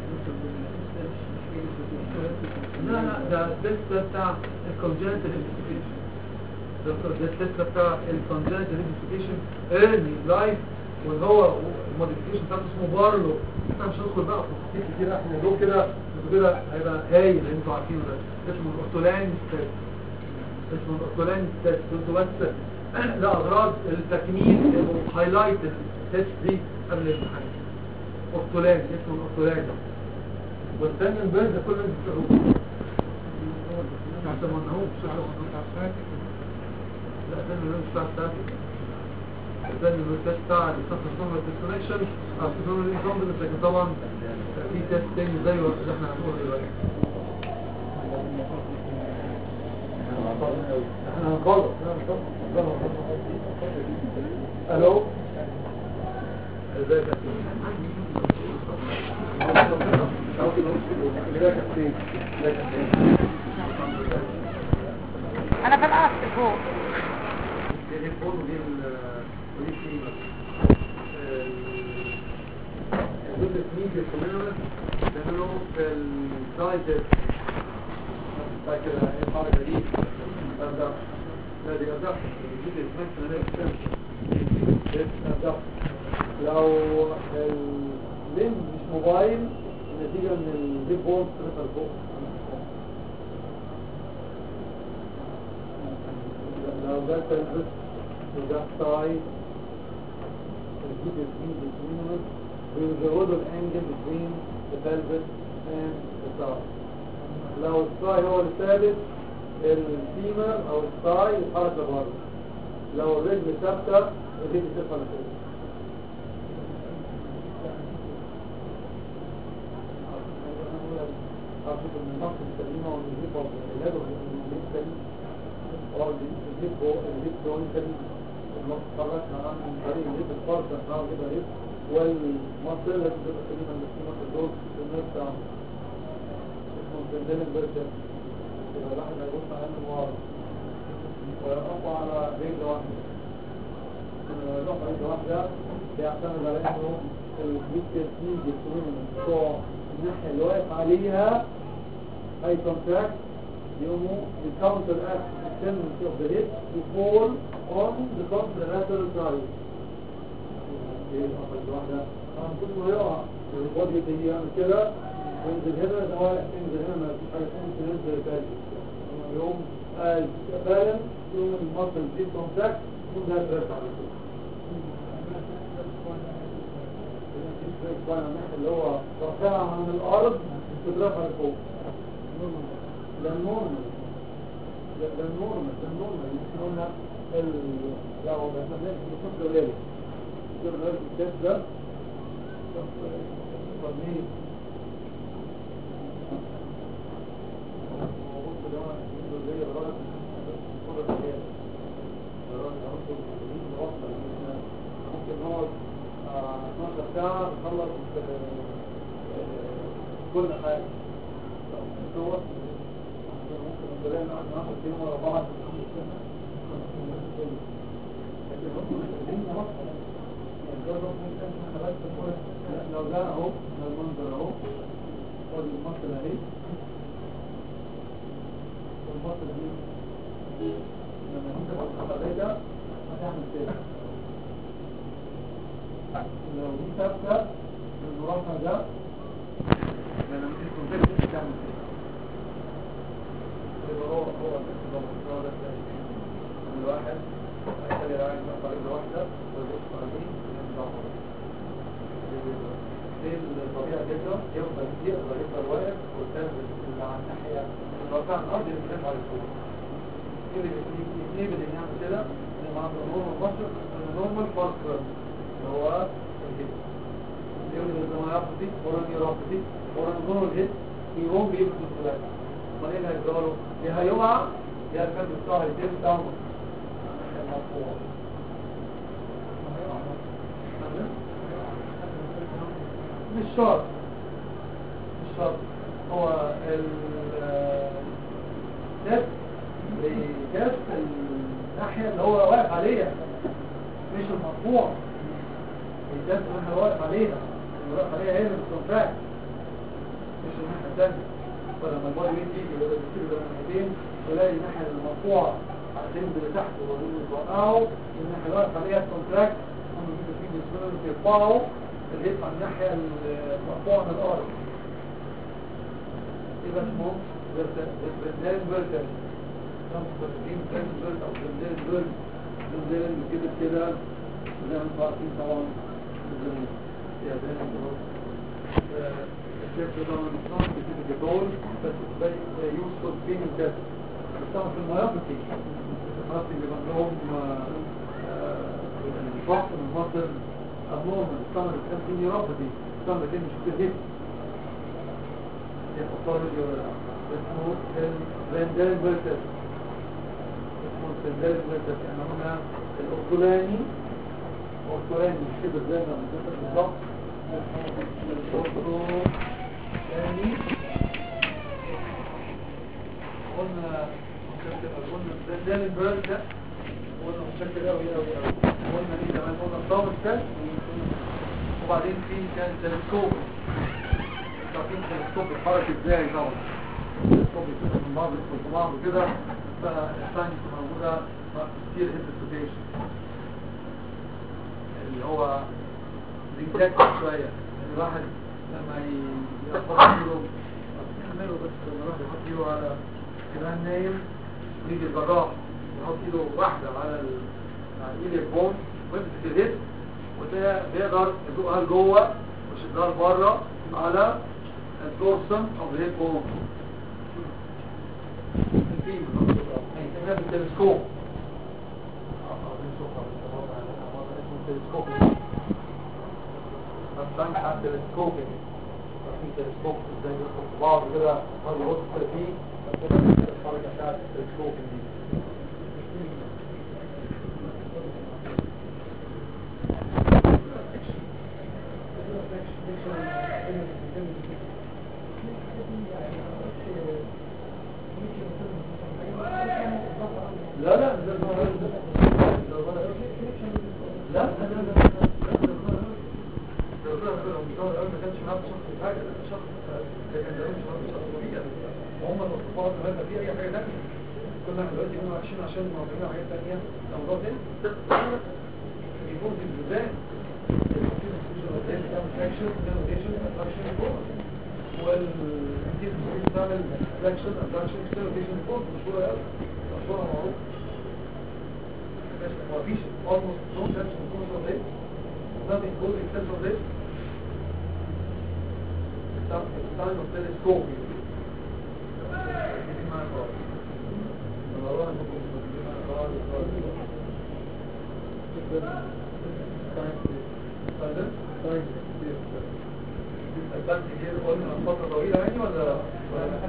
لا لا ده التست بتاع الكونجنتال هيبسيفيكيشن ده التست بتاع الكونجنتال هيبسيفيكيشن early life وهو الموديفيكيشن بتاعته اسمه بارلو احنا مش هندخل بقى في تفاصيل كتير احنا الموضوع كده انتوا كده هيبقى هايل اللي انتوا عارفينه ده اسمه الاورتولانج تيست اسمه الاورتولانج تيست انتوا بس ده اغراض التكميل هايلايت التيست دي قبل الامتحان اورتولانج اسمه الاورتولانج والثاني البيرد ده كل اللي بتقروه حتى ما نهوش لا ده اللي مش بتاع الثاني ده اللي التيست بتاع الصفر الصفر ديسكونكشن او الصفر الانكومبتنس لكن طبعا في تيست تاني زيه اللي احنا هنقوله دلوقتي احنا هنخلص لا، هنخلص. الو ازيك يا سيدي انا في القصر فوق دي الفول ودي ال- ودي الكريمة الجزء الثاني في الكوميونس بيعملوا في الدايت فاكر ايه الحركة دي أبدأ لا دي أبدأ الجزء الثاني في الكوميونس أبدأ لو الليم مش موبايل نتيجة من البيب بول ترفع فوق لو ده تلبس وده سايد الجزء الثاني في الكوميونس بيزودوا الانجل between the pelvis and the thigh لو الثاي هو اللي ثابت الفيمر او الثاي يتحرك لبره لو الرجل ثابته الرجل ترفع لفوق أشوف إن النقص السليمة والنزيفة والعلاج والنزيف سليم أو النزيف هو النزيف هو سليم النقص خرجنا عن من طريق النزيف الفرد بتاعه كده ريف والمصر اللي بتبقى سليمة اللي في مصر دول الناس بتاعهم اسمه سندلن بيرشن يبقى الواحد هيبص على من ورا ويقف على رجل واحدة لما يقف على رجل واحدة بيعتمد على انه الجزء الثاني يكون بتوع الناحية اللي واقف عليها هاي كونتراكت يقوموا الكاونتر اكت التنdency of the hip to fall on the contralateral side ايه الأمر الواحدة طبعا كل ما يقع البودي دي يعمل كده وينزل هنا ده واقع ينزل هنا ما فيش حاجة اسمها تنزل تاني لما يقوم قال بالانس يقوم المصل دي كونتراكت يقوم ده ترفع على طول اللي هو رفعها عن الارض تترفع لفوق ده النورمال ده ده النورمال ده النورمال اللي قلنا ال لا هو ده احنا بنعمل بنشوف قليل كده بنعمل التست ده طب طب ليه؟ هو بص ده عنده زي الراجل صورة الرجال الراجل عنده وصل ممكن نقعد 12 ساعة نخلص كل حاجة ممكن ممكن نقعد 10 سنين ورا بعض لكن هم محتاجين نوصل يعني ده رقم كان احنا بس نقول لا، لو ده اهو ده المنظر اهو خد المصل اهي والمصل دي لما انت تبقى كده هتعمل كده لو دي ثابته المربع ده لما تيجي تنزل تعمل كده يبقى هو هو ده هو ده الواحد هيخلي العين يقطع رجل واحدة ويبص عليه وينضغط دي الطبيعة كده يفضل يقدر يفضل واقف قدام اللي على الناحية اللي وقع الأرض يتكلم على الفوق اللي الاثنين اللي يعمل كده اللي مع النورمال مصر النورمال فارك اللي هو الهيد يقول لي لما يرفضي ورا يرفضي ورا نور الهيد يقوم بيبقى في الثلاث امال ايه اللي هيجرى له؟ يا هيقع يا الكلب بتاعه هيتم بتاعه المرفوع مش شرط مش شرط هو الكاس بكاس الناحية اللي هو واقف عليها مش المرفوع الكاس اللي هو واقف عليها اللي واقف عليها هي اللي بتنفع مش الناحية الثانية فلما البادي ويت يجي ولا بيصير ده ناحيتين تلاقي الناحية المرفوعة هتنزل لتحت وتوقعه الناحية اللي واقف عليها الكونتراكت هم بيجوا فيه بيسمونه يرفعوا اللي يطلع الناحية المرفوعة من الأرض يبقى اسمه بردان بردان مستخدمين كان بردان أو بردان بردان بردان كده كده زي ما انتم عارفين طبعا بردان يا بردان الشكل ده من الصنع بيجيب الجبول بس very useful being that بيستعمل في الميافطي الميافطي بيبقى لهم الضغط من مصر abnormal بيستعمل الكلام في نيوروباثي بيستعمل كلمة مش كده باثولوجي ولا لا اسمه الفاندال فيرتس اسمه الفاندال فيرتس يعني هنا الاورتولاني اورتولاني مش كده زي ما بنقول بالظبط الأورتولاني قلنا مشكل قلنا الفاندال فيرتس قلنا مشكل قوي قوي قوي قلنا ايه كمان قلنا الضغط ده وبعدين في كان تلسكوب تعرفين التلسكوب بيتحرك ازاي طبعا التلسكوب بيتحرك من بعض يدخل في بعض كده فالثانية موجودة كتير انترستيشن اللي هو ريجكت شوية يعني الواحد لما يحفظ ايده يعمله بس لما الواحد يحط ايده على كمان نايم ويجي الجراح يحط ايده واحدة على ال- على ايد البون ويمسك الهيد وده بيقدر يزقها لجوه مش يدار بره على الدورسم او الهيد بون هيسميها بالتلسكوب بنك على التلسكوب في تلسكوب ازاي يدخل في بعض كده مرة يبص كده فيه كده الحركة بتاعت التلسكوب دي لا لا ده ده لا لا لا ما كانش معاه شخص حاجه ده شخص ده كان ده شخص شخص طبيعي وهم الصفات ما في اي حاجه ثانيه كنا احنا دلوقتي هم عايشين عشان موضوعين حاجات ثانيه موضوع تاني يكون في البلدان والانتيز بتعمل فلاكشن ابدكشن ستيريشن فوق مشهوره قوي مشهوره معروفه ما فيش almost no sense of conscious rate nothing goes except of this it's time of telescope البنك كتير قلنا فترة طويلة يعني ولا ولا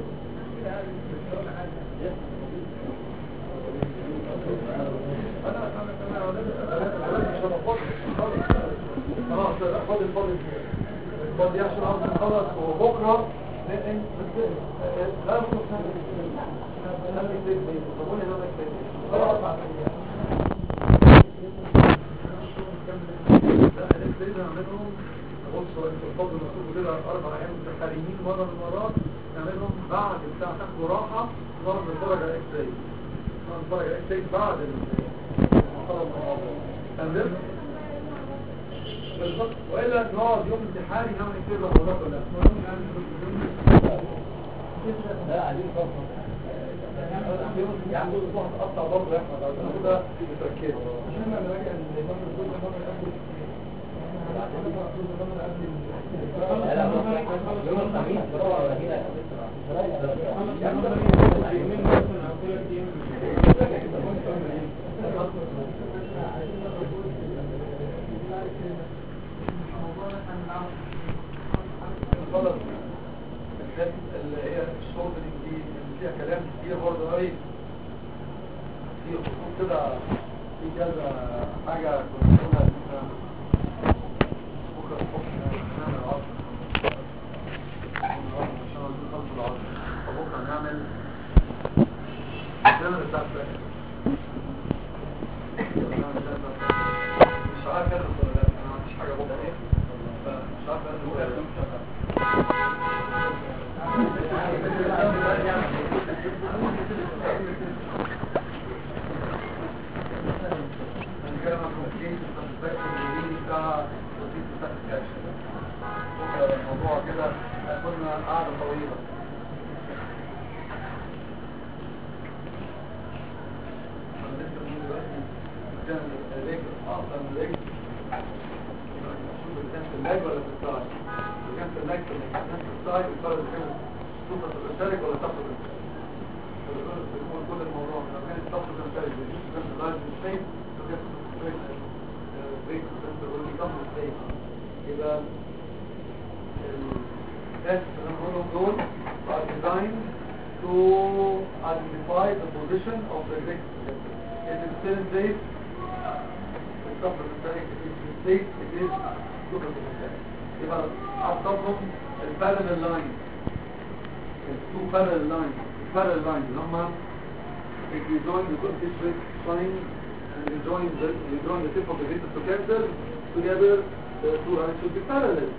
انا انا انا مش هبقى خلاص فاضي فاضي فاضي عشان عاوز نخلص وبكره بس لا بكره خلي خلي خلي خلي خلي خلي لا الاكس نعملهم بصوا انتوا الفضل المكتوب كده اربع ايام متخارجين مره من المرات نعملهم بعد الساعه تاخدوا راحه نقعد نتفرج على الاكس راي نقعد نتفرج على الاكس راي بعد المحاضره تمام بالظبط والا نقعد يوم امتحاني نعمل اكس راي لحضرتك ولا لا لا عايزين فتره يا عم دول واحد قطع برضه يا احمد عشان كده يتركزوا عشان انا راجع النظام كل مره قبل لا لا يوم الخميس بروح هنا خلاص الحاجات اللي هي الشغل دي اللي فيها كلام كتير برضه قوي في خطوط كده في كذا حاجة كنت بقولها ان احنا بكرة الصبح نعمل عصر عشان نخلص العصر فبكرة نعمل نعمل الساعة الثانية مش عارف اخد ولا لا انا ما عنديش حاجة بكرة ايه فمش عارف اخد ولا لا مش عارف الموضوع كده كنا قاعدة طويلة لسه بنقول دلوقتي كان الرجل أصلا الرجل شوف كان في اللاج ولا في الساي كان في اللاج كان في الساي الفرق كده توصل تشارك ولا تاخد بنقول كل الموضوع لو كانت تاخد تشارك بيجيش كان في اللاج مش شيء لو كانت بريك بريك بيقول لي تاخد ازاي يبقى التست اللي انا بقولهم دول are designed to identify the position of the great It is still in place it's supplementary it is in place it is supplementary يبقى أعتقدهم البارallel line two parallel lines parallel lines اللي هما if you join the good district line and you join the you join the tip of the greatest together together the two lines should be parallel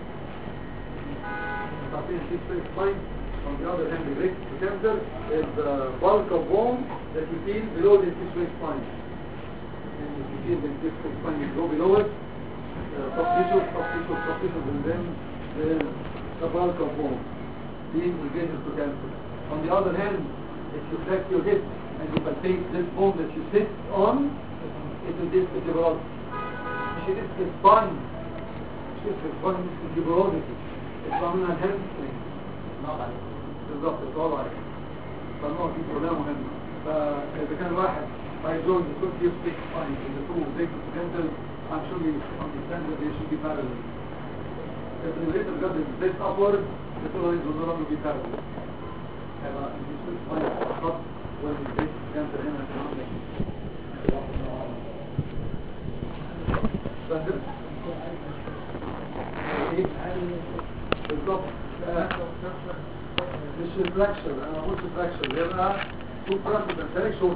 starting this straight line on the other hand the greatest together is the bulk of bone that you feel below the straight line and if you feel the straight line you go below it uh, soft tissue, soft tissue, soft tissue, and then the, the bulk of bone being engaged to cancer. On the other hand, if you flex your hip and you palpate this bone that you sit on, it will disfigure مش disc spine مش disc spine disc tuberosity اسمها منها الهامسترينج بالظبط الطوال عليك فالنوع دي كلها مهمة فإذا كان واحد هيجوين يكون في stick spine in the two big dental I'm sure you understand that they should be parallel if the later got is this upward the two lines will no longer be parallel هيبقى الديسبيس spine خط والبيت dental هنا في العمل فاهم؟ ايه؟ بالظبط مش الفراكشر انا ما قلتش فراكشر يبقى تو فراكشر بنتهلك شورت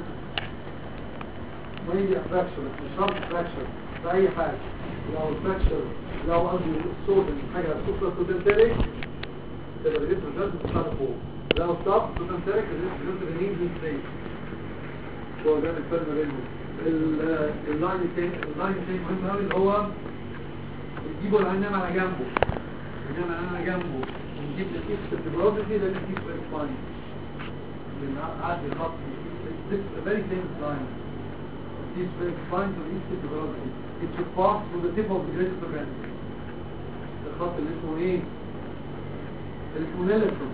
ما هي فراكشر مش شرط فراكشر في اي حاجه لو الفراكشر لو قصدي الصوت حاجه سوبر كودنتريك تبقى الريتم جاز بتطلع فوق لو ستوب كودنتريك الريتم جاز بنيجي ازاي هو ده الفرق ما بينهم ال- اللاين التاني اللاين التاني مهم قوي اللي هو تجيبه العنام على جنبه العنام على جنبه ونجيب الكيس البروزيتي ده الكيس بالسباين بنعدي الخط very famous line this very fine to east velocity it should pass through the tip of the greatest organ الخط اللي اسمه ايه اللي اسمه نيلتون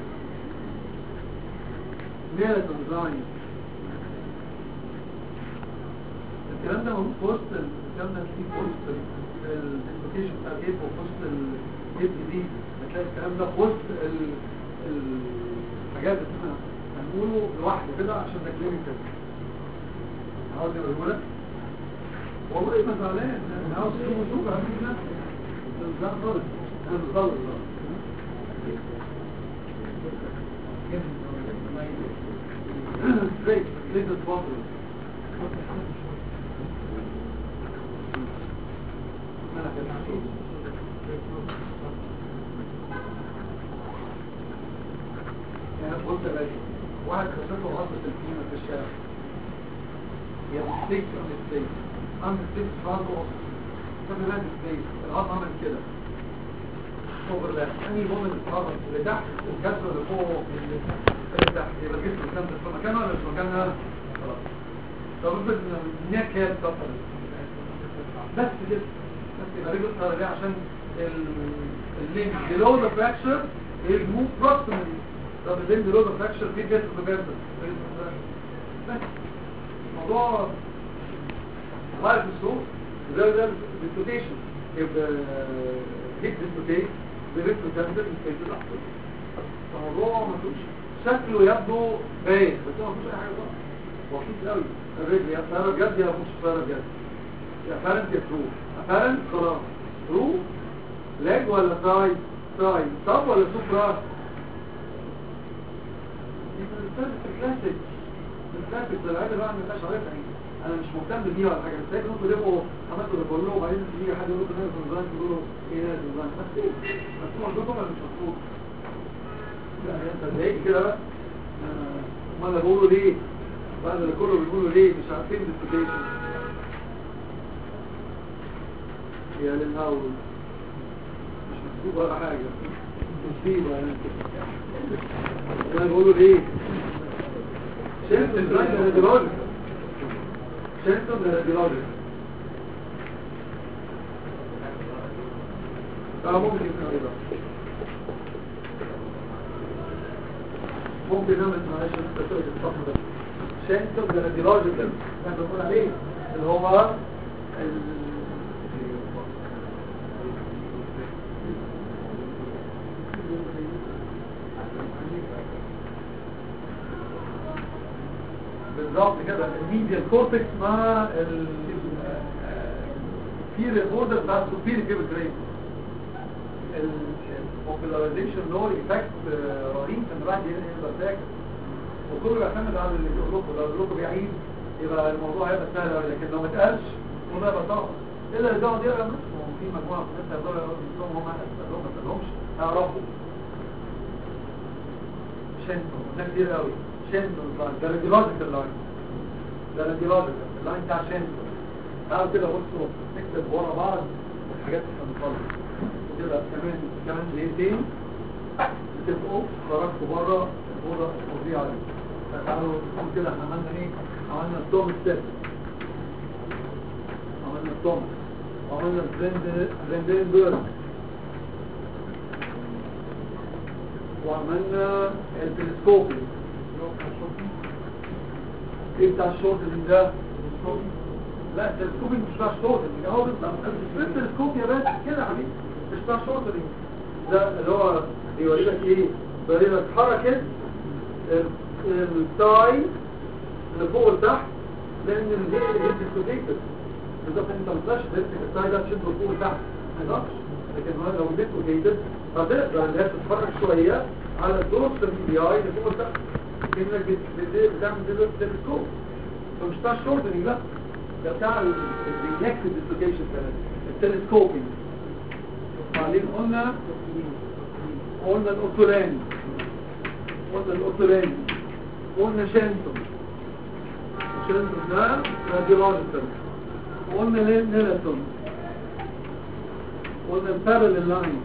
نيلتون لاين الكلام ده موجود في وسط ال- الكلام ده فيه في وسط الانفوكيشن بتاع الهيب وفي وسط الهيب دي هتلاقي الكلام ده في وسط ال- ال- الحاجات اللي احنا هنقوله لوحده كده عشان ده كلينيكال عاوز يقوله لك والله ما زعلان انا عاوز اشوف اشوف هجيب نفسي لا خالص انا بخلص straight straight as possible يعني بص يا باشا واحد خسرته غلطة الكلمة في الشارع هي مستيك أو مستيك أم مستيك برضه فاكر بقى مستيك العظم عمل كده اوفر ده انهي بومن اتحرك اللي تحت الكسر اللي فوق اللي تحت يبقى الجسم كان في مكانه ولا في مكانها؟ خلاص طب افرض ان النيك هي اتكسرت بس كده بس يبقى رجل صار ليه عشان اللينك below the fracture is move proximally طب اللينك below the fracture في جسم together بس الموضوع غاية الصوت ده ده dislocation if the hip dislocate the wrist will tender in space الأحسن الموضوع ما فيهوش شكله يبدو باين بس هو ما فيهوش أي حاجة بقى بسيط قوي الرجل يا فارة بجد يا مش فارة بجد يا فارنت يا ترو فارنت خلاص ترو لاج ولا تراي تراي طب ولا سوبرا كلاسيك الكلاسيك ده العيال بقى ما يبقاش عارفها يعني انا مش مهتم بيها ولا حاجه بس لكن انتوا تبقوا عملتوا ده كله وبعدين يجي حد يقول لكم نازل نظام تقولوا ايه نازل نظام بس ايه بس هو عندكم ولا مش مظبوط لا انت اتضايقت كده بقى آه، امال بقولوا ليه بعد اللي كله بيقولوا ليه مش عارفين الديسكوتيشن يا للهول مش مكتوب ولا حاجة مصيبة يعني انا بقولوا ليه شايف الراجل الراديولوجي شايف الراديولوجي اه ممكن يكون ايه بقى ممكن نعمل معلش انت تقول الصف ده شايف الراديولوجي ده احنا بنقول عليه اللي هو ال- بالظبط كده الميديال كورتكس مع ال في ريبوردر بتاع السوبيري كيبل برين البوبولاريزيشن له ايفكت رهيب في الواحد يبقى فاكر وكله يعتمد على اللي بيقول لكم لو بيقول لكم بيعيد يبقى الموضوع هيبقى سهل قوي لكن لو ما اتقالش الموضوع هيبقى صعب الا اللي يقعد يقرا نفسه في مجموعه من الناس هيقدروا يقروا نفسهم هم ما تسالهمش هيعرفوا شنتون ده كتير قوي شنتون لاين ده راديولوجيكال لاين ده راديولوجيكال اللاين بتاع شنتون تعالوا كده بصوا نكتب ورا بعض الحاجات اللي هنخلص كده كمان كمان دقيقتين تبقوا خرجتوا بره الاوضه الفظيعه دي تعالوا نقول كده احنا عملنا ايه؟ عملنا التوم ستيب عملنا التوم وعملنا البرندنبرج وعملنا التلسكوبي ايه بتاع الشورتنج ده لا التلسكوبي مش بتاع الشورتنج اهو بالظبط التلسكوب يا باشا كده يا حبيبي مش بتاع الشورتنج ده اللي هو بيوري لك ايه بيوري لك حركه التاي اللي فوق لتحت لان الهيل اللي ديسلوكيتد بالظبط انت ما تقدرش تمسك التاي ده تشده فوق لتحت ما تقدرش لكن هو لو ديسلوكيتد هتقدر ان هي تتحرك شويه على الدورس البي اي اللي فوق لتحت كانك بت- بت- بتعمل تلسكوب فمش بتاع الشورتنج لا ده بتاع الريلاكسد ديسلوكيشن كمان التلسكوبينج بعدين قلنا قلنا الاوتولاني قلنا الاوتولاني قلنا شانتون شانتون ده راديولوجيكال وقلنا نيلاتون قلنا البارل لاين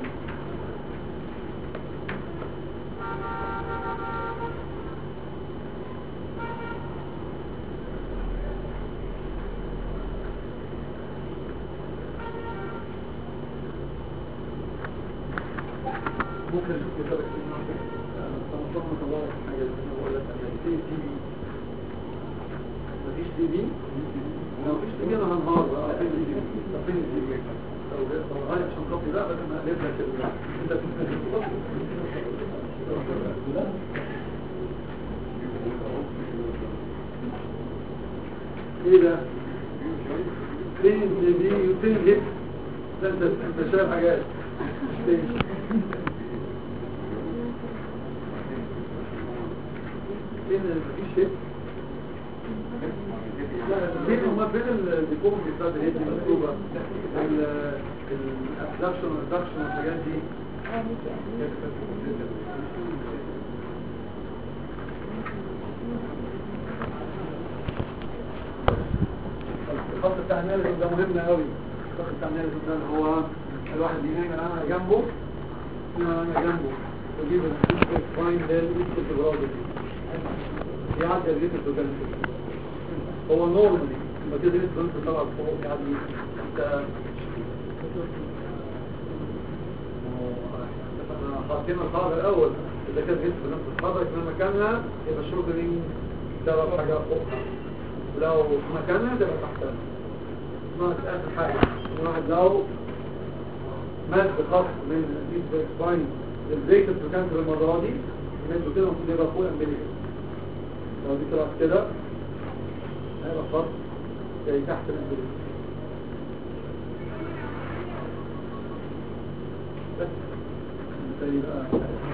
ممكن اشوف كتابك في المنطقة طبعا طبعا حاجة زي ما بقول لك انا في تي في مفيش تي في لو مفيش تي في انا هنهار بقى فين التي في طب فين التي في لو جاي طب غاية عشان كوبي ده بدل ما اقلب لك ال- انت لا ايه ده فين التي في وفين الهيب ده انت انت شايف حاجات فين فين مفيش هيب لا فين هما فين الديكور بتاع الهيد دي مكتوبة ال- الابدكشن والريدكشن والحاجات دي الخط بتاع النالز ده مهم قوي الخط بتاع النالز ده اللي هو الواحد ينام العمل جنبه ينام العمل جنبه ويجيب الفاين ده يكتب الراجل دي يعدي الريت الدوجانسي هو نورمالي لما كده ريت الدوجانسي طلع فوق يعدي انت حاطين القاعدة الأول إذا كانت جنس بنفس القاعدة في مكانها يبقى الشوجرين سبب حاجة فوقها ولو في مكانها تبقى تحتها ناقص آخر حاجة الواحد لو مد خط من الديب سباين للبريك البروكانتر المرة دي مده كده المفروض يبقى فوق امبليكال لو دي طلعت كده هيبقى خط زي تحت الامبليكال بس زي بقى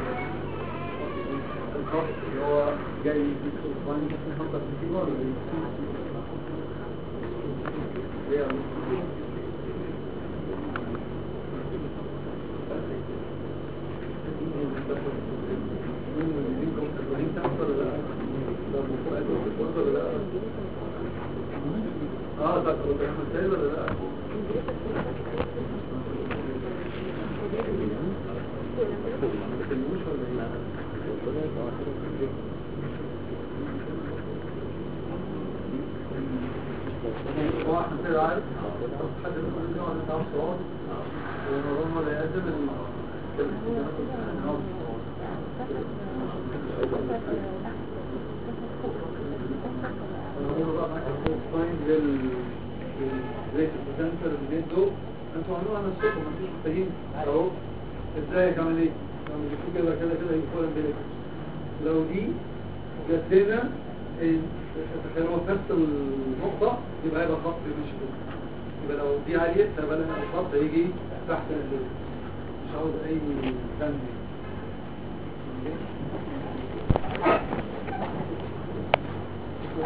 الخط اللي هو جاي في السوق فاني بس نحطها في الكيبورد ولا ايه؟ ايه اه ده كنت احمد سيد ولا لا ما بتكلموش ولا ايه هو احمد سيد عارف حد يقول لي انا تعرف صوت ونظام ولا يقدم انتوا عملوها نفسكم مفيش محتاجين اهو ازاي كمان ايه لما بيشوفوا كده كده كده يقول امبليك لو دي جت هنا تخيلوا في نفس النقطة يبقى هيبقى خط ماشي كده يبقى لو دي عالية فبقى الخط هيجي تحت الامبليك مش عاوز اي ثانية